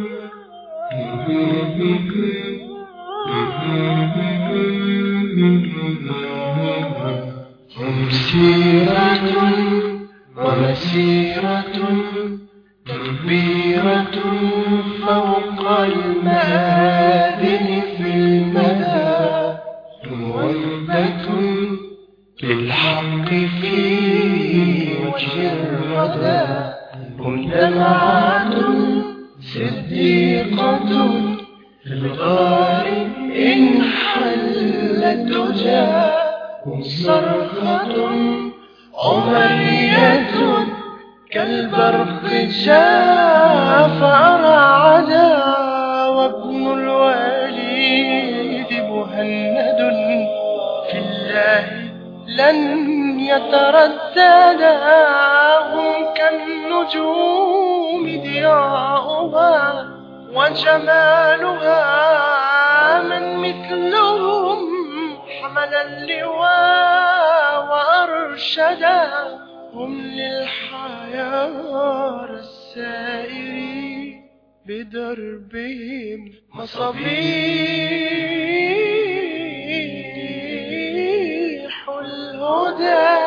هم سيرة ومسيرة كبيرة فوق المآذن في المدى موبة للحق في وجه الردى هم دمعة صديقة في الغار إن حل الدجى هم صرخة عمرية كالبرق جاء فأرعدا وابن الوليد مهند في الله لن يترددا هم كالنجوم ضياؤها وجمالها من مثلهم حمل اللواء وأرشدا هم للحيار السائرين بدربهم مصابيح الهدى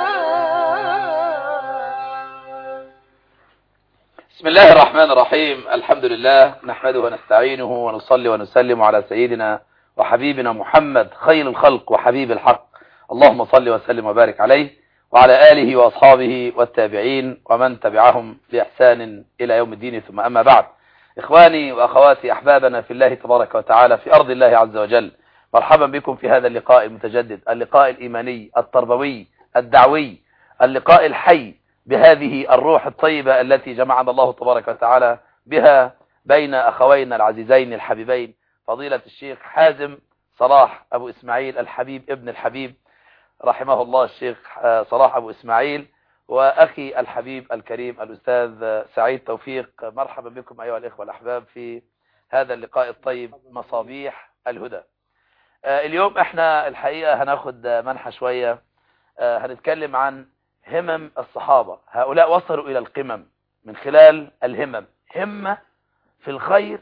بسم الله الرحمن الرحيم الحمد لله نحمده ونستعينه ونصلي ونسلم على سيدنا وحبيبنا محمد خير الخلق وحبيب الحق اللهم صل وسلم وبارك عليه وعلى آله وأصحابه والتابعين ومن تبعهم بإحسان إلى يوم الدين ثم أما بعد إخواني وأخواتي أحبابنا في الله تبارك وتعالى في أرض الله عز وجل مرحبا بكم في هذا اللقاء المتجدد اللقاء الإيماني التربوي الدعوي اللقاء الحي بهذه الروح الطيبة التي جمعنا الله تبارك وتعالى بها بين أخوينا العزيزين الحبيبين فضيلة الشيخ حازم صلاح أبو إسماعيل الحبيب ابن الحبيب رحمه الله الشيخ صلاح أبو إسماعيل وأخي الحبيب الكريم الأستاذ سعيد توفيق مرحبا بكم أيها الإخوة الأحباب في هذا اللقاء الطيب مصابيح الهدى اليوم احنا الحقيقة هناخد منحة شوية هنتكلم عن همم الصحابة هؤلاء وصلوا إلى القمم من خلال الهمم همة في الخير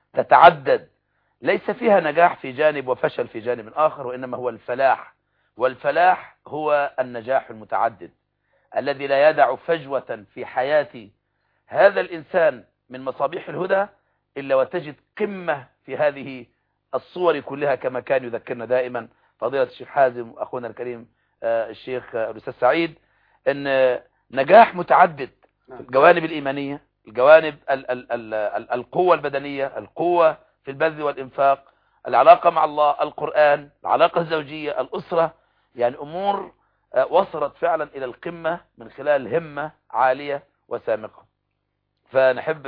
تتعدد ليس فيها نجاح في جانب وفشل في جانب آخر وإنما هو الفلاح والفلاح هو النجاح المتعدد الذي لا يدع فجوة في حياة هذا الإنسان من مصابيح الهدى إلا وتجد قمة في هذه الصور كلها كما كان يذكرنا دائما فضيلة الشيخ حازم وأخونا الكريم الشيخ الأستاذ سعيد أن نجاح متعدد في الجوانب الإيمانية الجوانب ال ال ال ال القوة البدنية القوة في البذل والإنفاق العلاقة مع الله القرآن العلاقة الزوجية الأسرة يعني أمور وصلت فعلا إلى القمة من خلال همة عالية وسامقة فنحب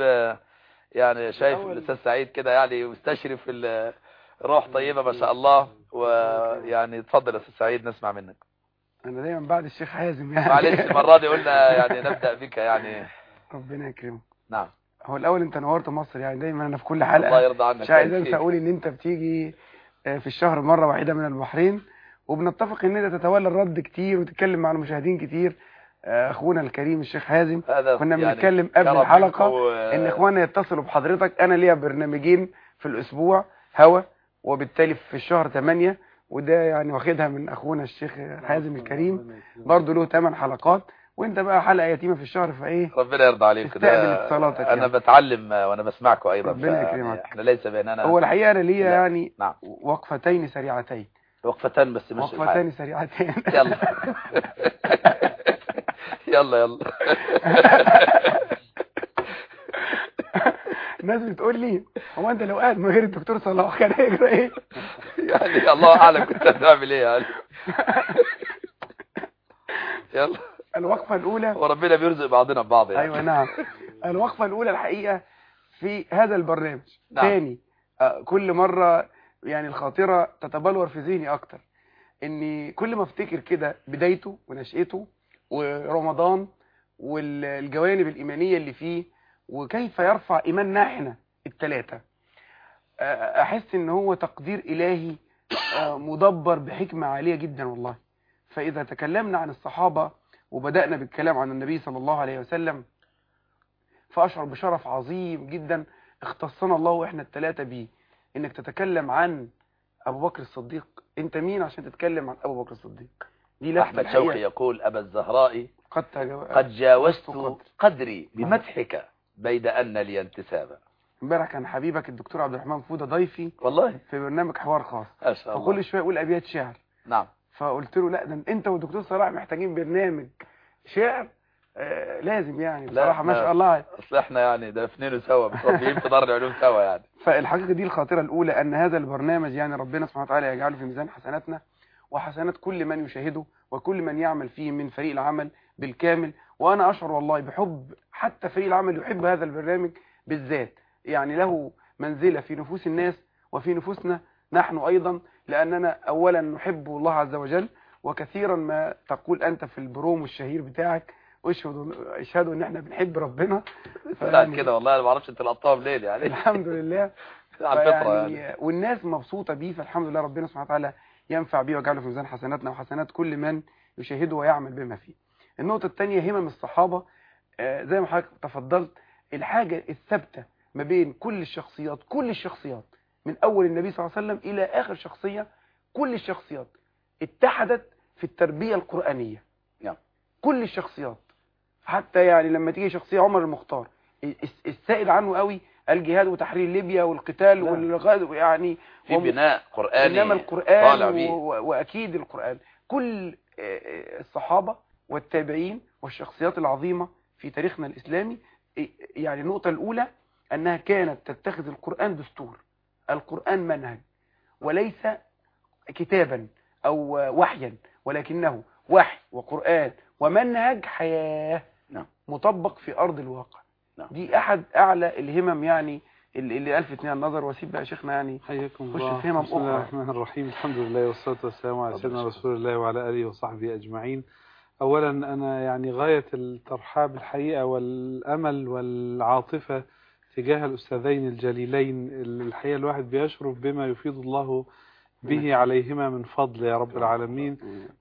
يعني شايف الأستاذ سعيد كده يعني مستشرف روح طيبة ما شاء الله ويعني تفضل أستاذ سعيد نسمع منك انا دايما بعد الشيخ حازم يعني معلش المرة دي قلنا يعني نبدأ بك يعني ربنا يكرمك نعم هو الاول انت نورت مصر يعني دايما انا في كل حلقه الله يرضى عنك مش عايز انسى اقول ان انت بتيجي في الشهر مره واحده من البحرين وبنتفق ان انت تتولى الرد كتير وتتكلم مع المشاهدين كتير اخونا الكريم الشيخ حازم هذا كنا يعني بنتكلم قبل كرم الحلقه منكم و- ان اخواننا يتصلوا بحضرتك انا ليا برنامجين في الاسبوع هوا وبالتالي في الشهر 8 وده يعني واخدها من اخونا الشيخ حازم الكريم برضه له 8 حلقات وانت بقى حلقه يتيمه في الشهر فايه ربنا يرضى عليك استقبل ده اتصالاتك انا يعني. بتعلم وانا بسمعكم ايضا ربنا ف- يكرمك. احنا ليس بيننا هو الحقيقه انا ليا لا. يعني نعم وقفتين سريعتين وقفتان بس مش الحال. وقفتين سريعتين يلا يلا يلا الناس بتقول لي هو انت لو قاعد من غير الدكتور صلاح كان هيجرى ايه يعني الله اعلم كنت هتعمل ايه يعني يلا الوقفه الاولى وربنا بيرزق بعضنا ببعض يعني ايوه نعم الوقفه الاولى الحقيقه في هذا البرنامج نعم. تاني آه، كل مره يعني الخاطره تتبلور في ذهني اكتر اني كل ما افتكر كده بدايته ونشأته ورمضان والجوانب الايمانيه اللي فيه وكيف يرفع ايماننا احنا الثلاثه احس ان هو تقدير الهي آه، مدبر بحكمه عاليه جدا والله فاذا تكلمنا عن الصحابه وبدانا بالكلام عن النبي صلى الله عليه وسلم فاشعر بشرف عظيم جدا اختصنا الله واحنا الثلاثه بيه انك تتكلم عن ابو بكر الصديق انت مين عشان تتكلم عن ابو بكر الصديق دي لفته أحمد الحقيقة شوقي يقول أبا الزهراء قد تجاوز قد جاوزت قدر. قدري بمدحك بيد أن لي انتسابا امبارح كان حبيبك الدكتور عبد الرحمن فوده ضيفي والله في برنامج حوار خاص ما شاء الله فكل شويه يقول ابيات شعر نعم فقلت له لا ده انت والدكتور صلاح محتاجين برنامج شعر آه لازم يعني لا، بصراحه ما لا. شاء الله أصل احنا يعني دافنين سوا متربيين في دار العلوم سوا يعني فالحقيقه دي الخاطره الاولى ان هذا البرنامج يعني ربنا سبحانه وتعالى يجعله في ميزان حسناتنا وحسنات كل من يشاهده وكل من يعمل فيه من فريق العمل بالكامل وانا اشعر والله بحب حتى فريق العمل يحب هذا البرنامج بالذات يعني له منزله في نفوس الناس وفي نفوسنا نحن ايضا لاننا اولا نحب الله عز وجل وكثيرا ما تقول انت في البروم الشهير بتاعك اشهد اشهدوا ان احنا بنحب ربنا لا فيعني كده والله انا ما اعرفش انت لقطتها منين يعني الحمد لله على الفطره يعني فيعني والناس مبسوطة بيه فالحمد لله ربنا سبحانه وتعالى ينفع بيه ويجعله في ميزان حسناتنا وحسنات كل من يشاهده ويعمل بما فيه النقطة الثانية همم الصحابة آه، زي ما حضرتك تفضلت الحاجة الثابتة ما بين كل الشخصيات كل الشخصيات من أول النبي صلى الله عليه وسلم إلى آخر شخصية كل الشخصيات اتحدت في التربية القرآنية نعم. كل الشخصيات حتى يعني لما تيجي شخصية عمر المختار الس- السائل عنه قوي الجهاد وتحرير ليبيا والقتال لا. والغزو يعني في وم- بناء قرآني انما القرآن طالع و... بيه. و... واكيد القرآن كل آه، آه، الصحابة والتابعين والشخصيات العظيمة في تاريخنا الإسلامي آه، يعني النقطة الأولى أنها كانت تتخذ القرآن دستور القرآن منهج وليس كتابا أو آه، وحيا ولكنه وحي وقرآن ومنهج حياة نعم. مطبق في أرض الواقع نعم. دي أحد أعلى الهمم يعني اللي اللي ألفتني النظر واسيب بقى شيخنا يعني حياكم خش الله في همم بسم الله أخرى. الرحمن الرحيم الحمد لله والصلاة والسلام على ربنا سيدنا يشكرك. رسول الله وعلى آله وصحبه أجمعين أولا أنا يعني غاية الترحاب الحقيقة والأمل والعاطفة تجاه الأستاذين الجليلين اللي الحقيقة الواحد بيشرف بما يفيض الله به عليهما من فضل يا رب العالمين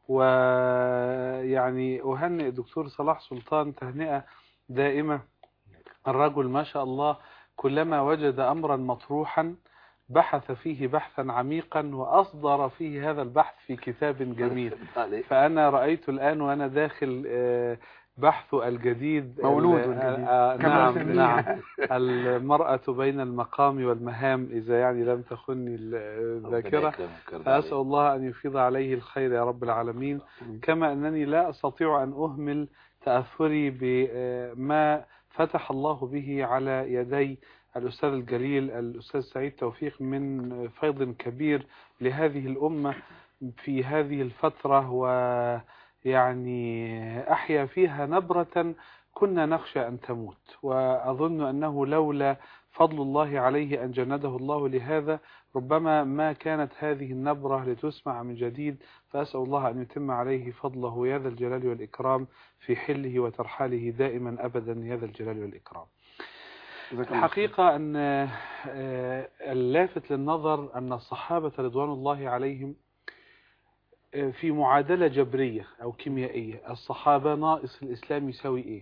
ويعني أهنئ الدكتور صلاح سلطان تهنئة دائمة الرجل ما شاء الله كلما وجد أمرا مطروحا بحث فيه بحثا عميقا وأصدر فيه هذا البحث في كتاب جميل فأنا رأيت الآن وأنا داخل آه، بحث الجديد مولود ال- الجديد. آه، كما نعم نسميه. نعم المرأة بين المقام والمهام إذا يعني لم تخني ال- الذاكرة فأسأل الله أن يفيض عليه الخير يا رب العالمين كما أنني لا أستطيع أن أهمل تأثري بما فتح الله به على يدي الأستاذ الجليل الأستاذ سعيد توفيق من فيض كبير لهذه الأمة في هذه الفترة ويعني أحيا فيها نبرة كنا نخشى أن تموت وأظن أنه لولا فضل الله عليه أن جنده الله لهذا ربما ما كانت هذه النبرة لتسمع من جديد فأسأل الله أن يتم عليه فضله يا ذا الجلال والإكرام في حله وترحاله دائما أبدا يا ذا الجلال والإكرام الحقيقة أن آه، اللافت للنظر أن الصحابة رضوان الله عليهم آه، في معادلة جبرية أو كيميائية الصحابة ناقص الإسلام يساوي إيه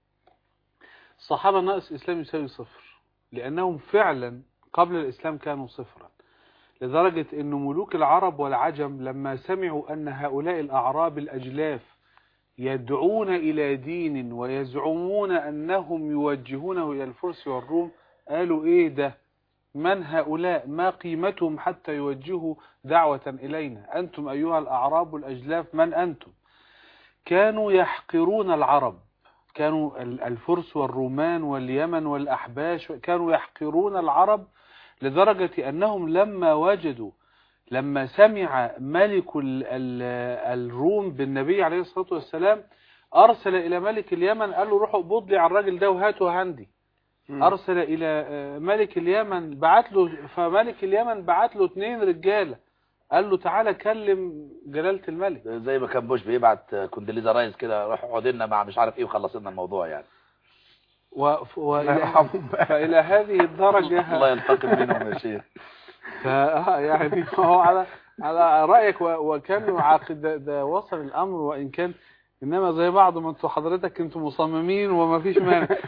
الصحابة ناقص الإسلام يساوي صفر لأنهم فعلا قبل الإسلام كانوا صفرا لدرجة أن ملوك العرب والعجم لما سمعوا أن هؤلاء الأعراب الأجلاف يدعون إلى دين ويزعمون أنهم يوجهونه إلى الفرس والروم قالوا إيه ده من هؤلاء ما قيمتهم حتى يوجهوا دعوة إلينا أنتم أيها الأعراب الأجلاف من أنتم كانوا يحقرون العرب كانوا ال- الفرس والرومان واليمن والأحباش كانوا يحقرون العرب لدرجة أنهم لما وجدوا لما سمع ملك ال ال الروم بالنبي عليه الصلاة والسلام أرسل إلى ملك اليمن قال له روحوا اقبض لي على الراجل ده وهاته عندي أرسل إلى آه، ملك اليمن بعت له فملك اليمن بعت له اتنين رجالة قال له تعالى كلم جلالة الملك زي ما كان بوش بيبعت كوندليزا رايس كده روح اقعد لنا مع مش عارف ايه وخلص لنا الموضوع يعني و... وإلى... فإلى هذه الدرجة الله ينتقم منهم يا شيخ فا يعني هو على على رأيك و- وكان عقد ده, ده وصل الأمر وإن كان إنما زي بعض ما انتوا حضرتك انتوا مصممين وما فيش مانع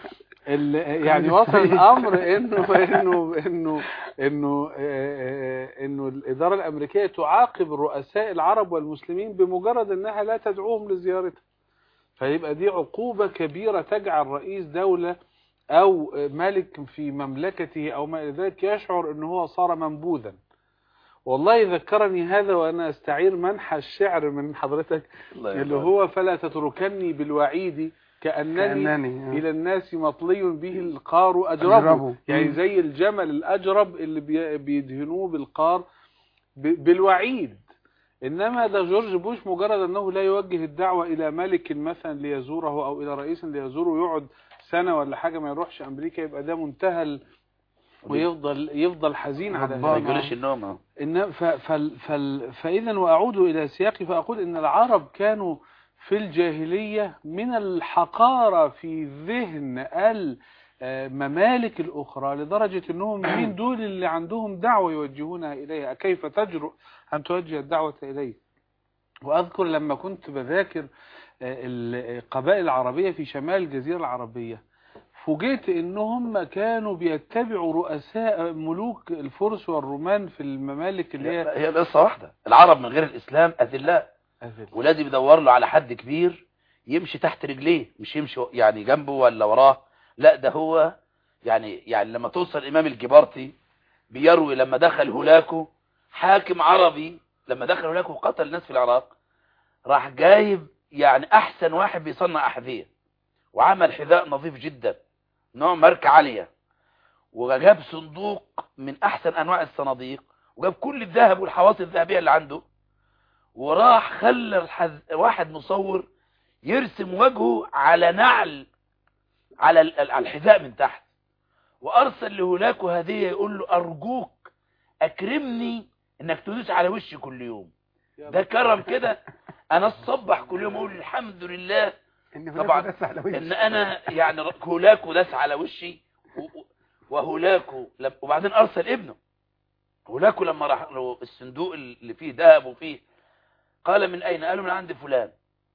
ال- يعني وصل الامر انه انه انه انه آه، آه، انه الاداره الامريكيه تعاقب رؤساء العرب والمسلمين بمجرد انها لا تدعوهم لزيارتها فيبقى دي عقوبه كبيره تجعل رئيس دوله او ملك في مملكته او ما الى ذلك يشعر ان هو صار منبوذا والله ذكرني هذا وانا استعير منحى الشعر من حضرتك اللي هو فلا تتركني بالوعيد كانني كأنني إلى الناس مطلي به القار أجربه أجربه. يعني مم. زي الجمل الأجرب اللي بي- بيدهنوه بالقار ب- بالوعيد إنما ده جورج بوش مجرد أنه لا يوجه الدعوة إلى ملك مثلا ليزوره أو إلى رئيس ليزوره يقعد سنة ولا حاجة ما يروحش أمريكا يبقى ده منتهى ال- ويفضل يفضل حزين على ربنا. ما هذا يقولش النوم أهو. إن ف فال فال فإذا وأعود إلى سياقي فأقول إن العرب كانوا في الجاهلية من الحقارة في ذهن الممالك الأخرى لدرجة أنهم مين دول اللي عندهم دعوة يوجهونها إليها كيف تجرؤ أن توجه الدعوة إليه وأذكر لما كنت بذاكر آه، القبائل العربية في شمال الجزيرة العربية فوجئت انهم كانوا بيتبعوا رؤساء ملوك الفرس والرومان في الممالك اللي هي هي القصة واحدة العرب من غير الإسلام أذلاء ولازم يدور له على حد كبير يمشي تحت رجليه مش يمشي يعني جنبه ولا وراه لا ده هو يعني يعني لما توصل الإمام الجبارتي بيروي لما دخل هولاكو حاكم عربي لما دخل هولاكو وقتل ناس في العراق راح جايب يعني أحسن واحد بيصنع أحذية وعمل حذاء نظيف جدا نوع ماركة عالية وجاب صندوق من أحسن أنواع الصناديق وجاب كل الذهب والحواس الذهبية اللي عنده وراح خلى الحز... واحد مصور يرسم وجهه على نعل على ال- ال- على الحذاء من تحت وارسل لهولاكو هديه يقول له ارجوك اكرمني انك تدوس على وشي كل يوم ده كرم كده انا الصبح كل يوم اقول الحمد لله ان طبعاً. طبعا دس على وشي. ان انا يعني ر- هولاكو داس على وشي و- و- وهولاكو لم... وبعدين ارسل ابنه هولاكو لما راح له الصندوق اللي فيه ذهب وفيه قال من اين قالوا من عند فلان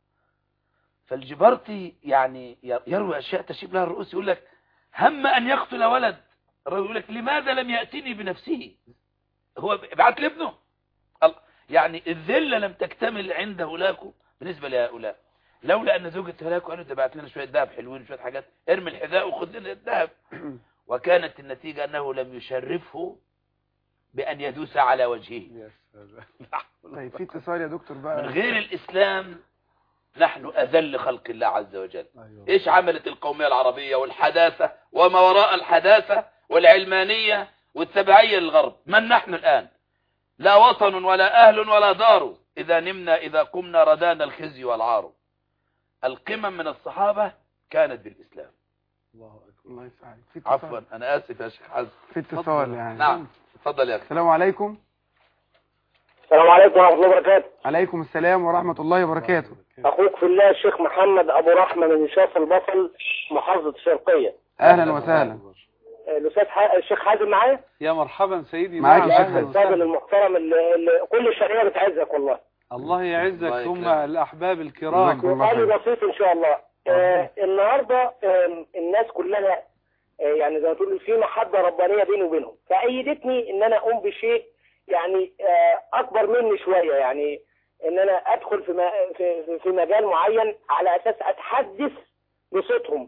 فالجبرتي يعني ي- يروي اشياء تشيب لها الرؤوس يقول لك هم ان يقتل ولد الرجل يقول لك لماذا لم ياتني بنفسه هو بعت لابنه ال- يعني الذله لم تكتمل عند هولاكو بالنسبه لهؤلاء لولا ان زوجة هولاكو قالوا انت بعت لنا شويه ذهب حلوين شويه حاجات ارمي الحذاء وخذ لنا الذهب وكانت النتيجه انه لم يشرفه بان يدوس على وجهه يا سلام. طيب في اتصال يا دكتور بقى من غير الإسلام نحن أذل خلق الله عز وجل أيوة. إيش عملت القومية العربية والحداثة وما وراء الحداثة والعلمانية والتبعية للغرب من نحن الآن لا وطن ولا أهل ولا دار إذا نمنا إذا قمنا ردانا الخزي والعار القمم من الصحابة كانت بالإسلام الله أكبر الله يسعدك في اتصال عفوا أنا آسف يا شيخ حزم في اتصال يعني نعم تفضل يا أخي السلام عليكم السلام عليكم ورحمة الله وبركاته عليكم السلام ورحمة الله وبركاته أخوك في الله الشيخ محمد أبو رحمة من شاف البصل محافظة الشرقية اهلا وسهلا آه، الأستاذ ح- الشيخ حازم معايا يا مرحبا سيدي معاك نعم، يا شيخ أهلا حازم. الراجل وسهلا. المحترم اللي, اللي كل الشرقية بتعزك والله الله يعزك الله ثم يكرمك. الأحباب الكرام جزاكم الله سؤالي خير. بسيط إن شاء الله آه النهاردة آه الناس كلها آه يعني زي ما تقول في محبة ربانية بيني وبينهم فأيدتني إن أنا أقوم بشيء يعني آه أكبر مني شوية يعني إن أنا أدخل في م- في في- في مجال معين على أساس أتحدث بصوتهم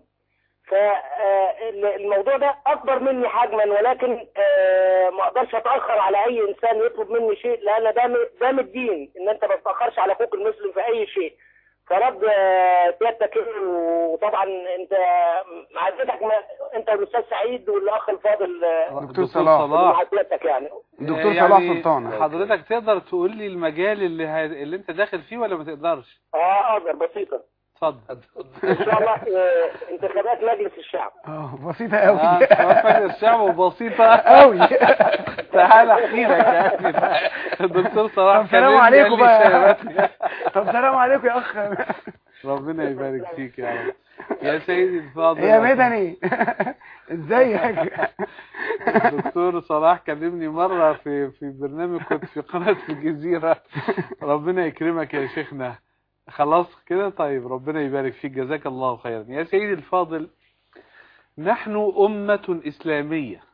فالموضوع ده اكبر مني حجما ولكن آه، ما اقدرش اتاخر على اي انسان يطلب مني شيء لان ده م- ده من الدين ان انت ما تتاخرش على اخوك المسلم في اي شيء فرد آه، سيادتك إيه؟ وطبعا انت مع سيادتك ما- انت والاستاذ سعيد والاخ الفاضل آه، دكتور صلاح. مع سيادتك يعني دكتور يعني صلاح سلطان حضرتك تقدر تقول لي المجال اللي ه... اللي انت داخل فيه ولا ما تقدرش اه اقدر بسيطه اتفضل ان شاء الله آه، انتخابات مجلس الشعب اه بسيطة اه قوي توفى الشعب بسيطة قوي تعال احكي لك يا اخي الدكتور صلاح طب سلام كلمني عليكم قال لي بقى شهادات. طب سلام عليكم يا اخ ربنا يبارك فيك يا رب يا سيدي الفاضل يا مدني ازيك الدكتور صلاح كلمني مرة في في برنامج كنت في قناة الجزيرة ربنا يكرمك يا شيخنا خلاص كده طيب ربنا يبارك فيك جزاك الله خيرا يا سيدي الفاضل نحن أمة إسلامية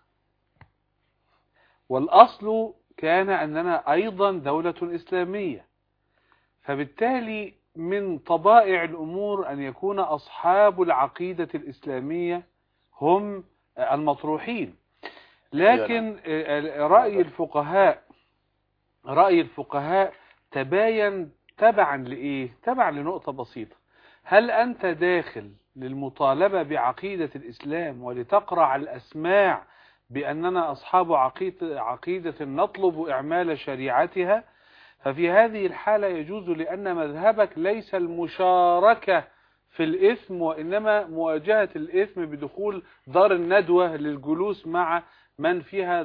والأصل كان أننا أيضا دولة إسلامية فبالتالي من طبائع الأمور أن يكون أصحاب العقيدة الإسلامية هم المطروحين لكن رأي الفقهاء رأي الفقهاء تباين تبعا لإيه تبعا لنقطة بسيطة هل أنت داخل للمطالبة بعقيدة الإسلام ولتقرع الأسماع بأننا أصحاب عقيدة, عقيدة نطلب إعمال شريعتها ففي هذه الحالة يجوز لأن مذهبك ليس المشاركة في الإثم وإنما مواجهة الإثم بدخول دار الندوة للجلوس مع من فيها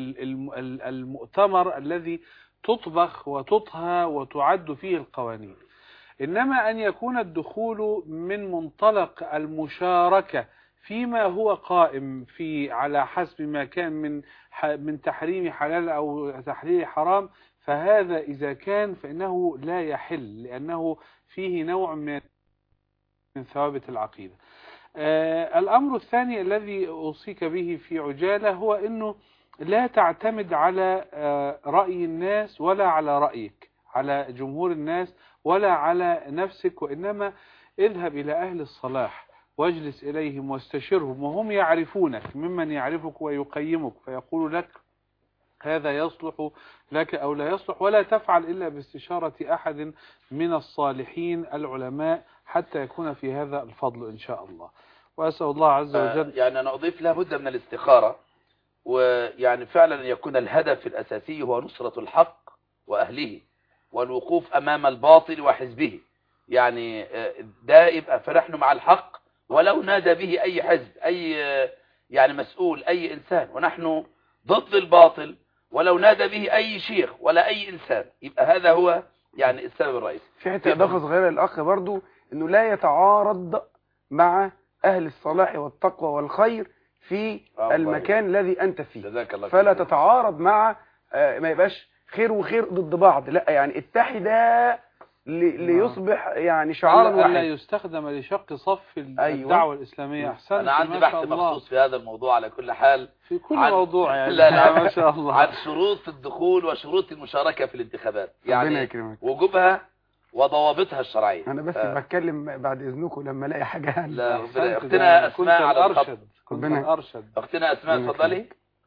المؤتمر الذي تطبخ وتطهى وتعد فيه القوانين إنما أن يكون الدخول من منطلق المشاركة فيما هو قائم في على حسب ما كان من من تحريم حلال أو تحليل حرام فهذا إذا كان فإنه لا يحل لأنه فيه نوع من من ثوابت العقيدة آه الأمر الثاني الذي أوصيك به في عجالة هو أنه لا تعتمد على آه رأي الناس ولا على رأيك على جمهور الناس ولا على نفسك وإنما اذهب إلى أهل الصلاح واجلس إليهم واستشرهم وهم يعرفونك ممن يعرفك ويقيمك فيقول لك هذا يصلح لك أو لا يصلح ولا تفعل إلا باستشارة أحد من الصالحين العلماء حتى يكون في هذا الفضل إن شاء الله وأسأل الله عز وجل يعني أنا أضيف لابد من الاستخارة ويعني فعلا يكون الهدف الأساسي هو نصرة الحق وأهله والوقوف أمام الباطل وحزبه يعني ده يبقى فنحن مع الحق ولو نادى به أي حزب أي يعني مسؤول أي إنسان ونحن ضد الباطل ولو نادى به أي شيخ ولا أي إنسان يبقى هذا هو يعني السبب الرئيسي في حته اضافه صغيره للاخ برضو انه لا يتعارض مع اهل الصلاح والتقوى والخير في آه المكان الذي انت فيه جزاك الله فلا خير. تتعارض مع آه، ما يبقاش خير وخير ضد بعض لا يعني اتحدا ل- ليصبح يعني شعارا ألا ألا واحد يستخدم لشق صف أيوة. الدعوة الإسلامية أحسنت أنا عندي ما بحث شاء الله مخصوص في هذا الموضوع على كل حال في كل عن- موضوع يعني لا لا ما شاء الله عن شروط الدخول وشروط المشاركة في الانتخابات ربنا يعني يكرمك وجوبها وضوابطها الشرعية انا بس آه. بتكلم بعد اذنكم لما الاقي حاجه لا ربنا- أحسنت، اختنا ده كنت أسماء على الخط الأرشد كنت ربنا- الأرشد اختنا أسماء ربنا اتفضلي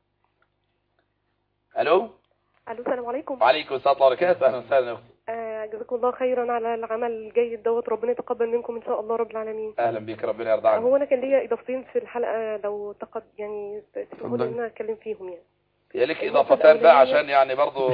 الو الو السلام عليكم وعليكم السلام ورحمة الله وبركاته اهلا وسهلا يا اختي آه جزاكم الله خيرا على العمل الجيد دوت ربنا يتقبل منكم ان شاء الله رب العالمين اهلا بك ربنا يرضى عنك هو انا كان ليا اضافتين في الحلقه لو تقد يعني تسمحوا لي ان انا اتكلم فيهم يعني يا لك النقطة اضافتان بقى الأولانية. عشان يعني برضو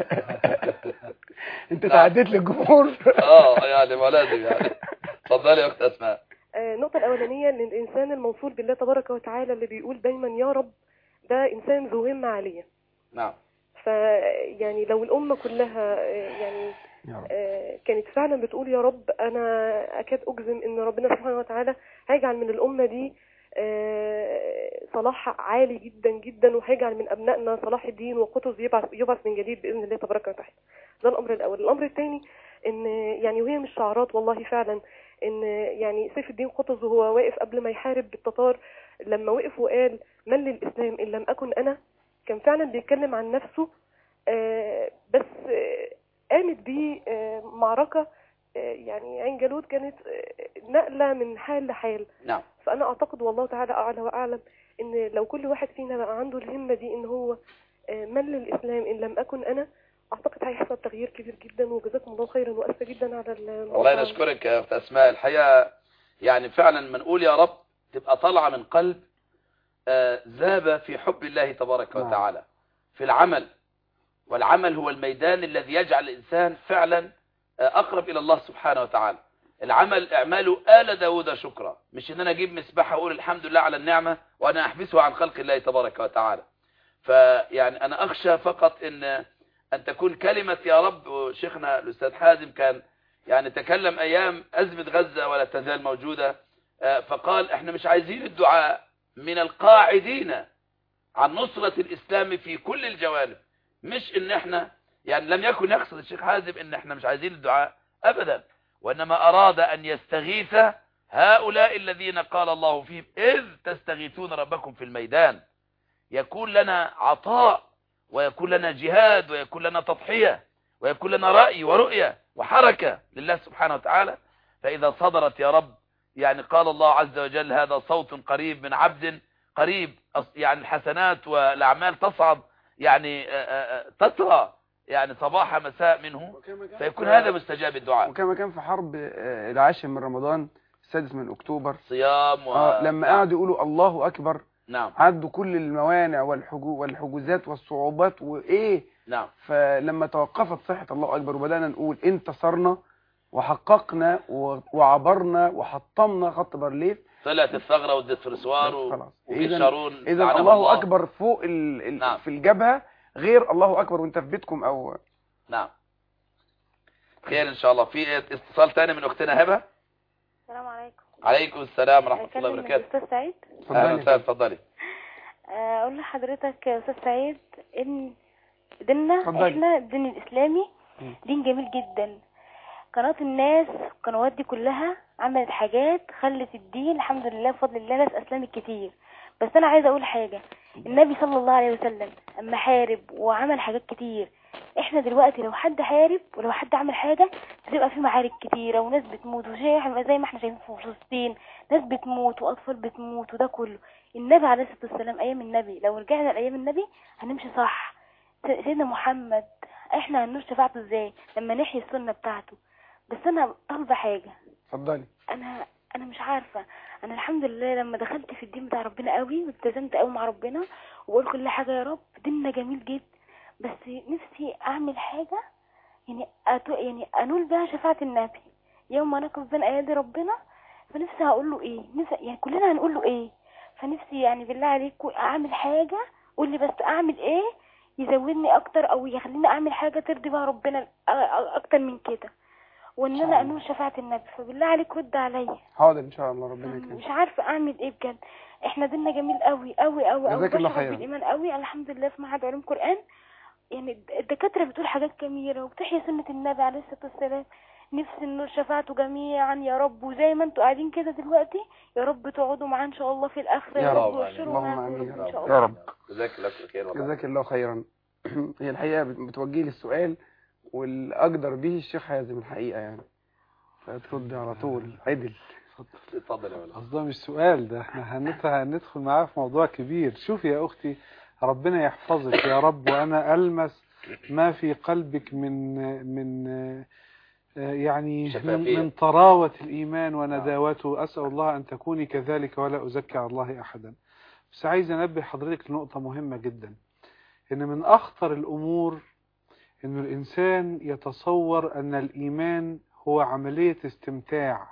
انت تعديت للجمهور اه يعني ما لازم يعني اتفضلي يا اخت اسماء آه، النقطه الاولانيه ان الانسان الموصول بالله تبارك وتعالى اللي بيقول دايما يا رب ده انسان ذو همه عاليه نعم فيعني لو الامه كلها آه، يعني يا رب. آه، كانت فعلا بتقول يا رب انا اكاد اجزم ان ربنا سبحانه وتعالى هيجعل من الامه دي آه، صلاح عالي جدا جدا وهيجعل من ابنائنا صلاح الدين وقطز يبعث يبعث من جديد باذن الله تبارك وتعالى ده الامر الاول الامر الثاني ان يعني وهي مش شعارات والله فعلا ان يعني سيف الدين قطز وهو واقف قبل ما يحارب التتار لما وقف وقال من للاسلام ان لم اكن انا كان فعلا بيتكلم عن نفسه آه، بس آه، قامت بيه آه، معركة آه، يعني عين جالوت كانت آه، نقلة من حال لحال نعم فأنا أعتقد والله تعالى أعلى وأعلم إن لو كل واحد فينا بقى عنده الهمة دي إن هو آه، من للإسلام إن لم أكن أنا أعتقد هيحصل تغيير كبير جدا وجزاكم الله خيرا وأسفة جدا على الموضوع والله نشكرك يا اخت اسماء الحقيقه يعني فعلا ما نقول يا رب تبقى طالعه من قلب آه، ذاب في حب الله تبارك نعم. وتعالى في العمل والعمل هو الميدان الذي يجعل الانسان فعلا آه، اقرب الى الله سبحانه وتعالى العمل اعماله آل داود شكرا مش ان انا اجيب مسبحه واقول الحمد لله على النعمه وانا احبسه عن خلق الله تبارك وتعالى فيعني انا اخشى فقط ان ان تكون كلمه يا رب وشيخنا الاستاذ حازم كان يعني تكلم ايام ازمه غزه ولا تزال موجوده آه، فقال احنا مش عايزين الدعاء من القاعدين عن نصرة الاسلام في كل الجوانب مش ان احنا يعني لم يكن يقصد الشيخ حازم ان احنا مش عايزين الدعاء ابدا وانما اراد ان يستغيث هؤلاء الذين قال الله فيهم إذ تستغيثون ربكم في الميدان يكون لنا عطاء ويكون لنا جهاد ويكون لنا تضحية ويكون لنا رأي ورؤية وحركة لله سبحانه وتعالى فإذا صدرت يا رب يعني قال الله عز وجل هذا صوت قريب من عبد قريب يعني الحسنات والأعمال تصعد يعني تترى يعني صباح مساء منه فيكون هذا مستجاب الدعاء وكما كان في حرب العاشر من رمضان السادس من أكتوبر صيام و... آه لما نعم. قعدوا يقولوا الله أكبر نعم عدوا كل الموانع والحجو والحجوزات والصعوبات وإيه نعم فلما توقفت صحة الله أكبر وبدأنا نقول انتصرنا وحققنا و- وعبرنا وحطمنا خط بارليف طلعت الثغرة والدسفرسوار و... خلاص. وفي إذن- شارون إذا لعنه الله أكبر فوق ال... ال... نعم. في الجبهة غير الله أكبر وانت في بيتكم أو نعم خير ان شاء الله في اتصال تاني من اختنا هبه السلام عليكم عليكم السلام ورحمه الله أكلم وبركاته الأستاذ سعيد اهلا اتفضلي وسهلا اتفضلي آه، أقول لحضرتك يا أستاذ سعيد إن ديننا اتفضلي. إحنا الدين الإسلامي مم. دين جميل جدا قناة الناس القنوات دي كلها عملت حاجات خلت الدين الحمد لله بفضل الله ناس أسلمت كتير بس أنا عايزة أقول حاجة النبي صلى الله عليه وسلم أما حارب وعمل حاجات كتير احنا دلوقتي لو حد حارب ولو حد عمل حاجة بتبقى في معارك كتيرة وناس بتموت وشيء زي ما احنا شايفين في فلسطين ناس بتموت واطفال بتموت وده كله النبي عليه الصلاه والسلام ايام النبي لو رجعنا لايام النبي هنمشي صح س- سيدنا محمد احنا هننور شفاعته ازاي لما نحيي السنه بتاعته بس انا طالبه حاجه اتفضلي انا انا مش عارفه انا الحمد لله لما دخلت في الدين بتاع ربنا قوي والتزمت قوي مع ربنا وبقول كل حاجه يا رب ديننا جميل جدا بس نفسي اعمل حاجه يعني أتو يعني انول بها شفاعه النبي يوم ما نقف بين ايادي ربنا فنفسي هقول له ايه نفسي يعني كلنا هنقول له ايه فنفسي يعني بالله عليك اعمل حاجه قول لي بس اعمل ايه يزودني اكتر او يخليني اعمل حاجه ترضي بها ربنا أ- أ- اكتر من كده وان شاء انا الله. انول شفاعه النبي فبالله عليك رد عليا حاضر ان شاء الله ربنا يكرمك مش عارفه اعمل ايه بجد احنا ديننا جميل قوي قوي قوي قوي جزاك الله بشرب خيرا. بالايمان قوي الحمد لله في معهد علوم قران يعني الد- الدكاتره بتقول حاجات جميله وبتحيي سنه النبي عليه الصلاه والسلام نفسي انه شفاعته جميعا يا رب وزي ما انتوا قاعدين كده دلوقتي يا رب تقعدوا معاه ان شاء الله في الاخره يا يا رب. رب وابشروا اللهم معاكم امين ان شاء يا الله رب جزاك الله كل خير والله جزاك الله خيرا هي الحقيقه بت- بتوجه لي السؤال والاقدر به الشيخ حازم الحقيقه يعني فترد على طول عدل اتفضل يا ولد قصدها مش سؤال ده احنا هندخل, هندخل معاه في موضوع كبير شوف يا اختي ربنا يحفظك يا رب وانا المس ما في قلبك من من آه، يعني من, شفافية. من طراوة الإيمان ونداوته أسأل الله أن تكوني كذلك ولا أزكي على الله أحدا بس عايز أنبه حضرتك لنقطة مهمة جدا إن من أخطر الأمور إن الإنسان يتصور أن الإيمان هو عملية استمتاع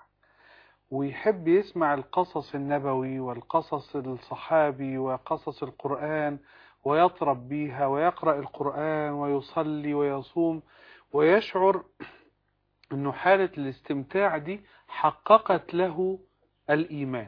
ويحب يسمع القصص النبوي والقصص الصحابي وقصص القرآن ويطرب بيها ويقرأ القرآن ويصلي ويصوم ويشعر أنه حالة الاستمتاع دي حققت له الإيمان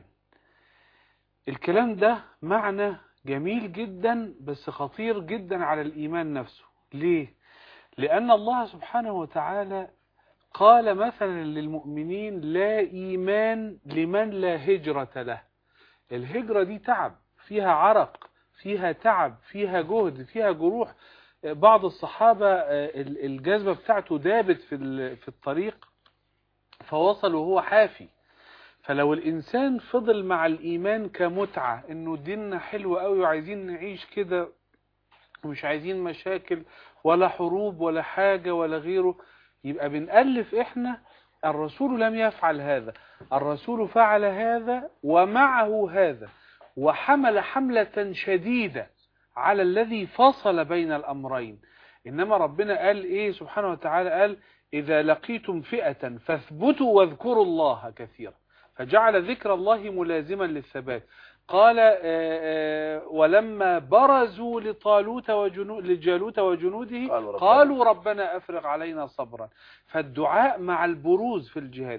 الكلام ده معنى جميل جدا بس خطير جدا على الإيمان نفسه ليه؟ لأن الله سبحانه وتعالى قال مثلا للمؤمنين لا إيمان لمن لا هجرة له الهجرة دي تعب فيها عرق فيها تعب فيها جهد فيها جروح بعض الصحابة الجذبة بتاعته دابت في في الطريق فوصل وهو حافي فلو الإنسان فضل مع الإيمان كمتعة إنه ديننا حلو قوي وعايزين نعيش كده ومش عايزين مشاكل ولا حروب ولا حاجة ولا غيره يبقى بنألف إحنا الرسول لم يفعل هذا الرسول فعل هذا ومعه هذا وحمل حملة شديدة على الذي فصل بين الأمرين إنما ربنا قال إيه سبحانه وتعالى قال إذا لقيتم فئة فاثبتوا واذكروا الله كثيرا فجعل ذكر الله ملازما للثبات قال آآ آآ ولما برزوا لطالوت وجنود لجالوت وجنوده قالوا ربنا. قالوا ربنا أفرغ علينا صبرا فالدعاء مع البروز في الجهاد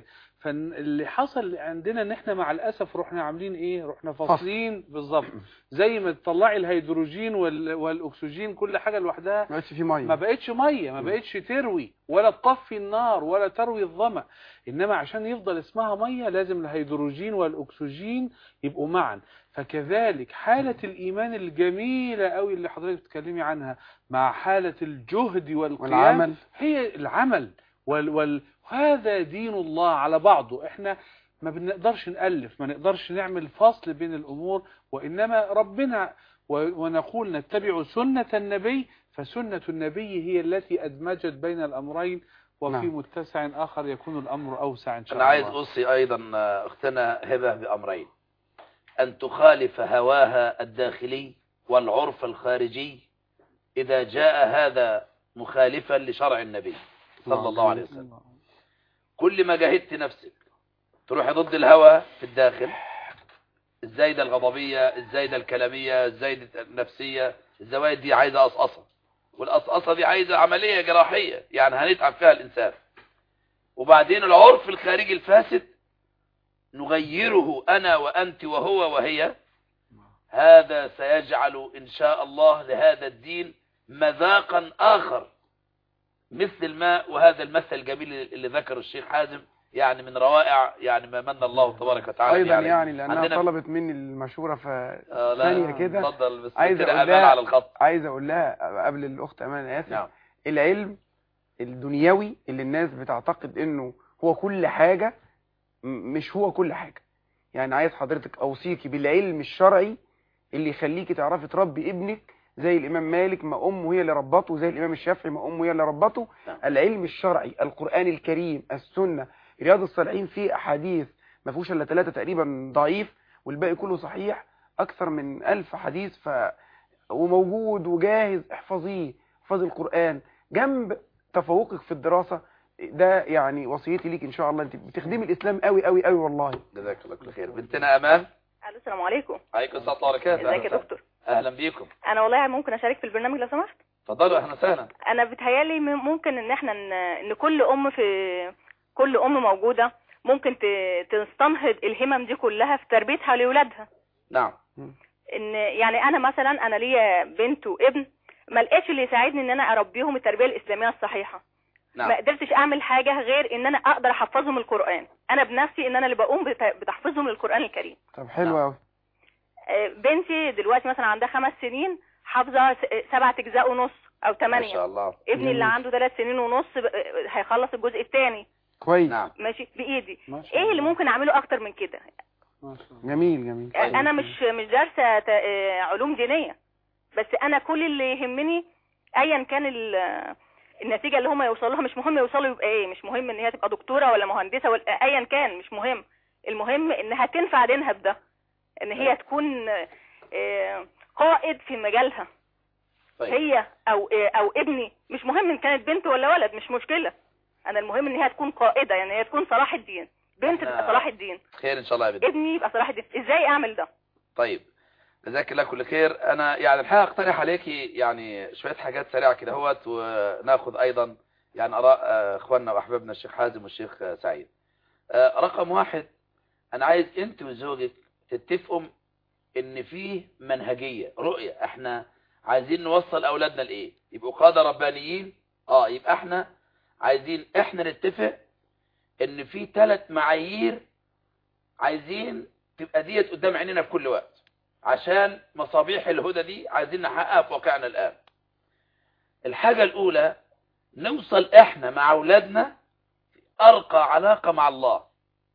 فاللي حصل عندنا ان احنا مع الاسف رحنا عاملين ايه رحنا فاصلين بالظبط زي ما تطلعي الهيدروجين وال... والاكسجين كل حاجه لوحدها ما بقتش في ميه ما بقتش ميه ما بقتش تروي ولا تطفي النار ولا تروي الظما انما عشان يفضل اسمها ميه لازم الهيدروجين والاكسجين يبقوا معا فكذلك حالة الإيمان الجميلة قوي اللي حضرتك بتتكلمي عنها مع حالة الجهد والقيام والعمل. هي العمل وال وال هذا دين الله على بعضه احنا ما بنقدرش نألف ما نقدرش نعمل فصل بين الأمور وإنما ربنا و- ونقول نتبع سنة النبي فسنة النبي هي التي أدمجت بين الأمرين وفي نعم. متسع آخر يكون الأمر أوسع إن شاء أنا عايز الله أوصي أيضا أختنا هبة بأمرين أن تخالف هواها الداخلي والعرف الخارجي إذا جاء هذا مخالفا لشرع النبي صلى الله عليه وسلم كل ما جاهدت نفسك تروحي ضد الهوى في الداخل الزايدة الغضبية الزايدة الكلامية الزايدة النفسية الزوايد دي عايزة قصقصة والقصقصة دي عايزة عملية جراحية يعني هنتعب فيها الإنسان وبعدين العرف الخارجي الفاسد نغيره أنا وأنت وهو وهي هذا سيجعل إن شاء الله لهذا الدين مذاقا آخر مثل الماء وهذا المثل الجميل اللي ذكر الشيخ حازم يعني من روائع يعني ما من الله تبارك وتعالى ايضا به يعني لانها عندنا- طلبت مني المشوره ف آه لا ثانية كده اتفضل بس عايز كده أقول امان لها- على الخط عايز اقول لها قبل الاخت امان انا اسف نعم العلم الدنيوي اللي الناس بتعتقد انه هو كل حاجة م- مش هو كل حاجة يعني عايز حضرتك اوصيكي بالعلم الشرعي اللي يخليكي تعرفي تربي ابنك زي الامام مالك ما امه هي اللي ربته زي الامام الشافعي ما امه هي اللي ربته نعم. العلم الشرعي القرآن الكريم السنة رياض الصالحين فيه احاديث ما فيهوش الا ثلاثة تقريبا ضعيف والباقي كله صحيح اكثر من ألف حديث ف وموجود وجاهز احفظيه احفظي القرآن جنب تفوقك في الدراسة ده يعني وصيتي ليك ان شاء الله انت بتخدمي الاسلام قوي قوي قوي والله جزاك الله كل خير بنتنا امان الو السلام عليكم عليكم السلام ورحمه الله وبركاته ازيك يا أهلا دكتور وسهلا. اهلا بيكم انا والله ممكن اشارك في البرنامج لو سمحت اتفضلوا اهلا وسهلا انا بتهيالي م- ممكن ان احنا ن- ان كل ام في كل ام موجوده ممكن ت- تستنهض الهمم دي كلها في تربيتها لاولادها نعم ان يعني انا مثلا انا ليا بنت وابن ما لقيتش اللي يساعدني ان انا اربيهم التربيه الاسلاميه الصحيحه ما نعم قدرتش اعمل حاجه غير ان انا اقدر احفظهم القران انا بنفسي ان انا اللي بقوم بت- بتحفظهم القران الكريم طب حلو نعم. قوي آه، بنتي دلوقتي مثلا عندها خمس سنين حافظه س- سبعة اجزاء ونص او ما ثمانية شاء الله ابني اللي جميل. عنده ثلاث سنين ونص ب- هيخلص الجزء الثاني كويس نعم ماشي بايدي ما شاء ايه اللي الله. ممكن اعمله اكتر من كده ما شاء الله. جميل جميل طيب. انا مش مش دارسه ت- آه، علوم دينيه بس انا كل اللي يهمني ايا كان ال- النتيجه اللي هم يوصلوا لها مش مهم يوصلوا يبقى ايه مش مهم ان هي تبقى دكتوره ولا مهندسه ولا ايا كان مش مهم المهم انها تنفع دينها بده ان هي تكون آه، قائد في مجالها طيب هي او او ابني مش مهم ان كانت بنت ولا ولد مش مشكله انا المهم ان هي تكون قائده يعني هي تكون صلاح الدين بنت إحنا- تبقى صلاح الدين خير ان شاء الله يا بنتي ابني يبقى صلاح الدين ازاي اعمل ده طيب جزاك الله كل خير انا يعني الحقيقه اقترح عليكي يعني شويه حاجات سريعه كده اهوت وناخذ ايضا يعني اراء آه، اخواننا واحبابنا الشيخ حازم والشيخ آه، سعيد آه، رقم واحد انا عايز انت وزوجك تتفقوا ان فيه منهجيه رؤيه احنا عايزين نوصل اولادنا لايه يبقوا قاده ربانيين اه يبقى احنا عايزين احنا نتفق ان في ثلاث معايير عايزين تبقى ديت قدام عينينا في كل وقت عشان مصابيح الهدى دي عايزين نحققها في واقعنا الآن الحاجة الأولى نوصل إحنا مع أولادنا أرقى علاقة مع الله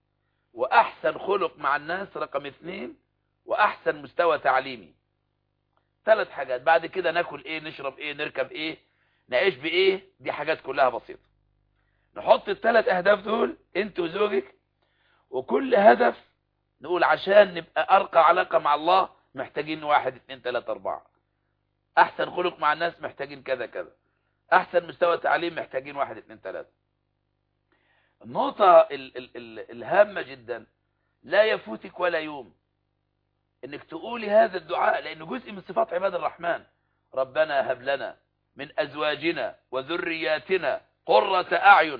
وأحسن خلق مع الناس رقم اثنين وأحسن مستوى تعليمي ثلاث حاجات بعد كده ناكل إيه نشرب إيه نركب إيه نعيش بإيه دي حاجات كلها بسيطة نحط الثلاث أهداف دول أنت وزوجك وكل هدف نقول عشان نبقى أرقى علاقة مع الله محتاجين واحد اتنين تلاتة أربعة أحسن خلق مع الناس محتاجين كذا كذا أحسن مستوى تعليم محتاجين واحد اتنين تلاتة النقطة ال ال ال الهامة جدا لا يفوتك ولا يوم انك تقولي هذا الدعاء لانه جزء من صفات عباد الرحمن ربنا هب لنا من ازواجنا وذرياتنا قرة اعين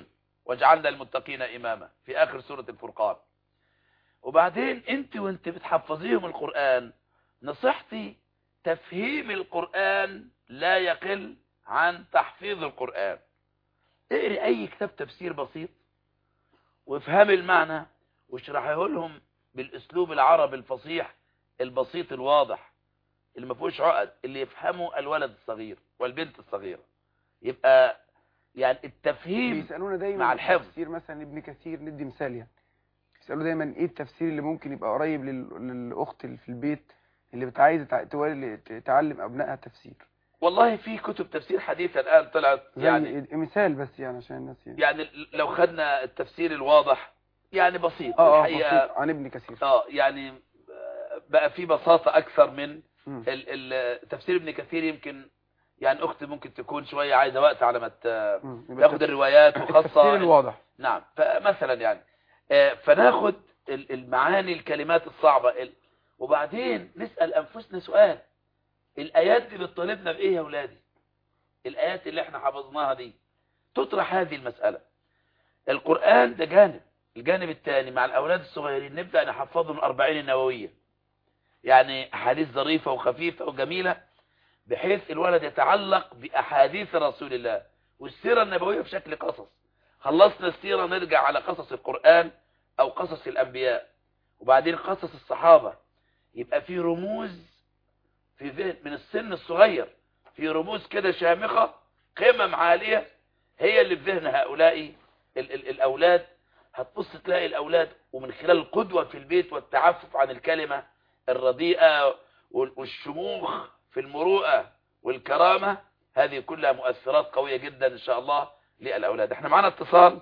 واجعلنا المتقين إماما في آخر سورة الفرقان وبعدين انت وانت بتحفظيهم القرآن نصيحتي تفهيم القرآن لا يقل عن تحفيظ القرآن اقري اي كتاب تفسير بسيط وافهم المعنى واشرحه لهم بالاسلوب العربي الفصيح البسيط الواضح اللي ما فيهوش عقد اللي يفهمه الولد الصغير والبنت الصغيرة يبقى يعني التفهيم بيسالونا دايما مع الحفظ. تفسير مثلا ابن كثير ندي مثال يعني بيسالوا دايما ايه التفسير اللي ممكن يبقى قريب لل- للاخت اللي في البيت اللي بتعايزه تع- تولي- تعلم ابنائها تفسير والله في كتب تفسير حديثة الآن طلعت زي يعني يعني مثال بس يعني عشان الناس يعني يعني لو خدنا التفسير الواضح يعني بسيط اه اه الحقيقة بسيط عن ابن كثير اه يعني آه، بقى في بساطة أكثر من مم. ال- ال- تفسير ابن كثير يمكن يعني أختي ممكن تكون شوية عايزة وقت على ما ت- مم. يبقى تاخد الروايات التفسير وخاصة الواضح نعم فمثلا يعني آه، فناخد ال- المعاني الكلمات الصعبة ال- وبعدين نسأل أنفسنا سؤال الآيات دي بتطالبنا بإيه يا أولادي الآيات اللي احنا حفظناها دي تطرح هذه المسألة القرآن ده جانب الجانب الثاني مع الأولاد الصغيرين نبدأ نحفظهم الأربعين النووية يعني أحاديث ظريفة وخفيفة وجميلة بحيث الولد يتعلق بأحاديث رسول الله والسيرة النبوية بشكل قصص خلصنا السيرة نرجع على قصص القرآن أو قصص الأنبياء وبعدين قصص الصحابة يبقى في رموز في ذهن من السن الصغير في رموز كده شامخة قمم عالية هي اللي في ذهن هؤلاء ال ال الأولاد هتبص تلاقي الأولاد ومن خلال القدوة في البيت والتعفف عن الكلمة الرديئة وال- والشموخ في المروءة والكرامة هذه كلها مؤثرات قوية جدا إن شاء الله للأولاد احنا معنا اتصال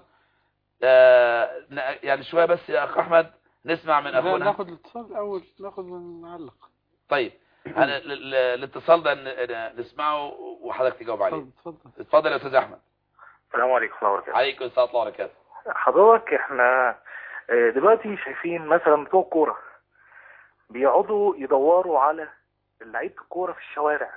آه ن- يعني شوية بس يا أخ أحمد نسمع من لا أخونا ناخد الاتصال الأول ناخد من نعلق طيب أنا ال- ال- الاتصال ده ن- ن- نسمعه وحضرتك تجاوب عليه اتفضل اتفضل اتفضل يا أستاذ أحمد السلام عليكم ورحمة الله وبركاته عليكم السلام ورحمة الله وبركاته حضرتك احنا اه، دلوقتي شايفين مثلا بتوع الكورة بيقعدوا يدوروا على لعيبة الكورة في الشوارع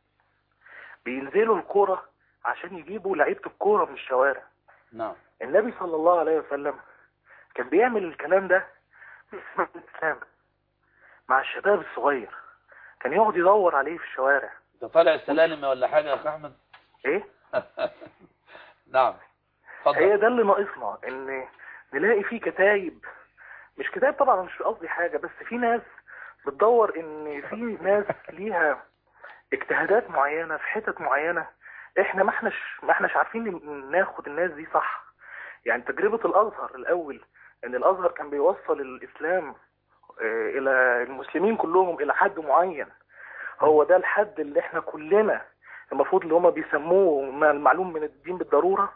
بينزلوا الكورة عشان يجيبوا لعيبة الكورة من الشوارع نعم النبي صلى الله عليه وسلم كان بيعمل الكلام ده في اسماء الإسلام مع الشباب الصغير كان يقعد يدور عليه في الشوارع انت طالع السلالم ولا حاجة يا أخ أحمد ايه نعم هي اتفضل ده اللي ناقصنا ان نلاقي فيه كتايب مش كتايب طبعا مش قصدي حاجة بس في ناس بتدور ان في ناس ليها اجتهادات معينة في حتت معينة احنا ما احناش ما احناش عارفين ن- ناخد الناس دي صح يعني تجربة الازهر الاول ان الازهر كان بيوصل الاسلام آه، الى المسلمين كلهم الى حد معين هو ده الحد اللي احنا كلنا المفروض اللي هما بيسموه ما المعلوم من الدين بالضرورة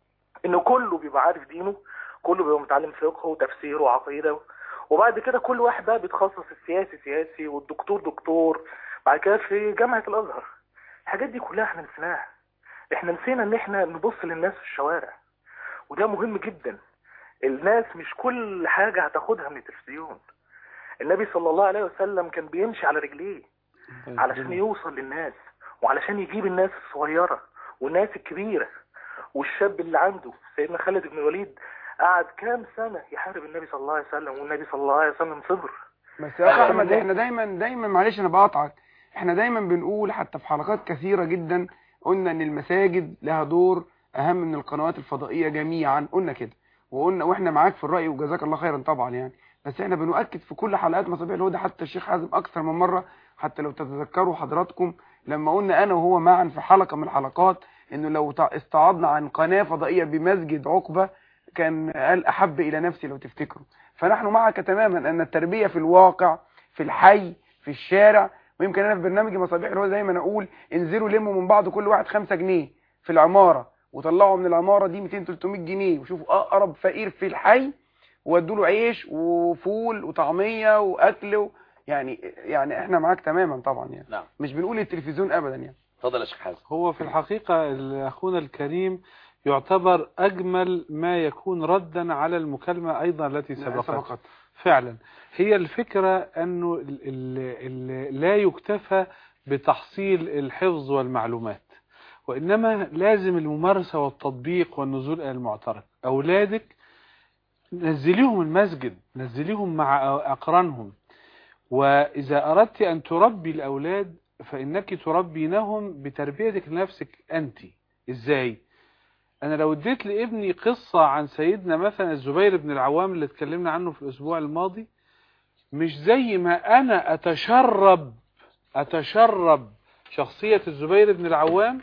ان كله بيبقى عارف دينه كله بيبقى متعلم فقه وتفسير وعقيدة وبعد كده كل واحد بقى بيتخصص السياسي سياسي والدكتور دكتور بعد كده في جامعة الازهر الحاجات دي كلها احنا نسيناها احنا نسينا ان احنا نبص للناس في الشوارع وده مهم جدا الناس مش كل حاجة هتاخدها من التلفزيون النبي صلى الله عليه وسلم كان بيمشي على رجليه علشان يوصل للناس وعلشان يجيب الناس الصغيرة والناس الكبيرة والشاب اللي عنده سيدنا خالد بن الوليد قعد كام سنة يحارب النبي صلى الله عليه وسلم والنبي صلى الله عليه وسلم صبر بس يا اخ أيوة. احمد احنا دايما دايما معلش انا بقاطعك احنا دايما بنقول حتى في حلقات كثيرة جدا قلنا ان المساجد لها دور اهم من القنوات الفضائية جميعا قلنا كده وقلنا واحنا معاك في الرأي وجزاك الله خيرا طبعا يعني بس احنا بنؤكد في كل حلقات مصابيح الهدى حتى الشيخ حازم اكثر من مرة حتى لو تتذكروا حضراتكم لما قلنا انا وهو معا في حلقة من الحلقات انه لو تع- استعاضنا عن قناة فضائية بمسجد عقبة كان قال احب الى نفسي لو تفتكروا فنحن معك تماما ان التربية في الواقع في الحي في الشارع ويمكن انا في برنامج مصابيح الهدى دايما اقول انزلوا لموا من بعض كل واحد خمسة جنيه في العمارة وطلعوا من العمارة دي 200 300 جنيه وشوفوا اقرب فقير في الحي وادوا له عيش وفول وطعمية واكل و... يعني يعني احنا معاك تماما طبعا يعني نعم مش بنقول التلفزيون ابدا يعني اتفضل يا شيخ حازم هو في الحقيقة ال- أخونا الكريم يعتبر أجمل ما يكون ردا على المكالمة أيضا التي سبقت سبقت فعلا هي الفكرة أنه ال ال ال لا يكتفى بتحصيل الحفظ والمعلومات وإنما لازم الممارسة والتطبيق والنزول إلى المعترك أولادك نزليهم المسجد نزليهم مع أقرانهم وإذا أردت أن تربي الأولاد فإنك تربينهم بتربيتك لنفسك أنت إزاي أنا لو اديت لابني قصة عن سيدنا مثلا الزبير بن العوام اللي اتكلمنا عنه في الأسبوع الماضي مش زي ما أنا أتشرب أتشرب شخصية الزبير بن العوام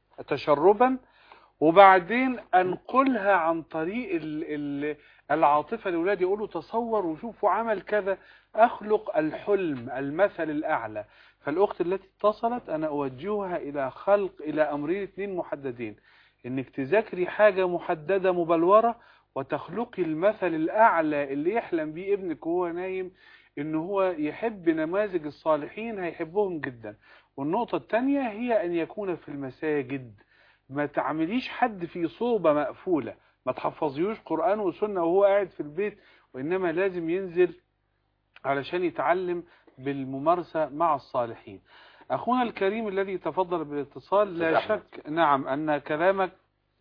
تشربا وبعدين أنقلها عن طريق ال ال العاطفة لأولادي يقولوا تصور وشوفوا عمل كذا أخلق الحلم المثل الأعلى فالأخت التي اتصلت أنا أوجهها إلى خلق إلى أمرين اثنين محددين إنك تذاكري حاجة محددة مبلورة وتخلقي المثل الأعلى اللي يحلم بيه ابنك وهو نايم إن هو يحب نماذج الصالحين هيحبهم جدا والنقطة الثانية هي أن يكون في المساجد ما تعمليش حد في صوبة مقفولة ما تحفظيوش قرآن وسنة وهو قاعد في البيت وإنما لازم ينزل علشان يتعلم بالممارسة مع الصالحين أخونا الكريم الذي تفضل بالاتصال لا شك نعم أن كلامك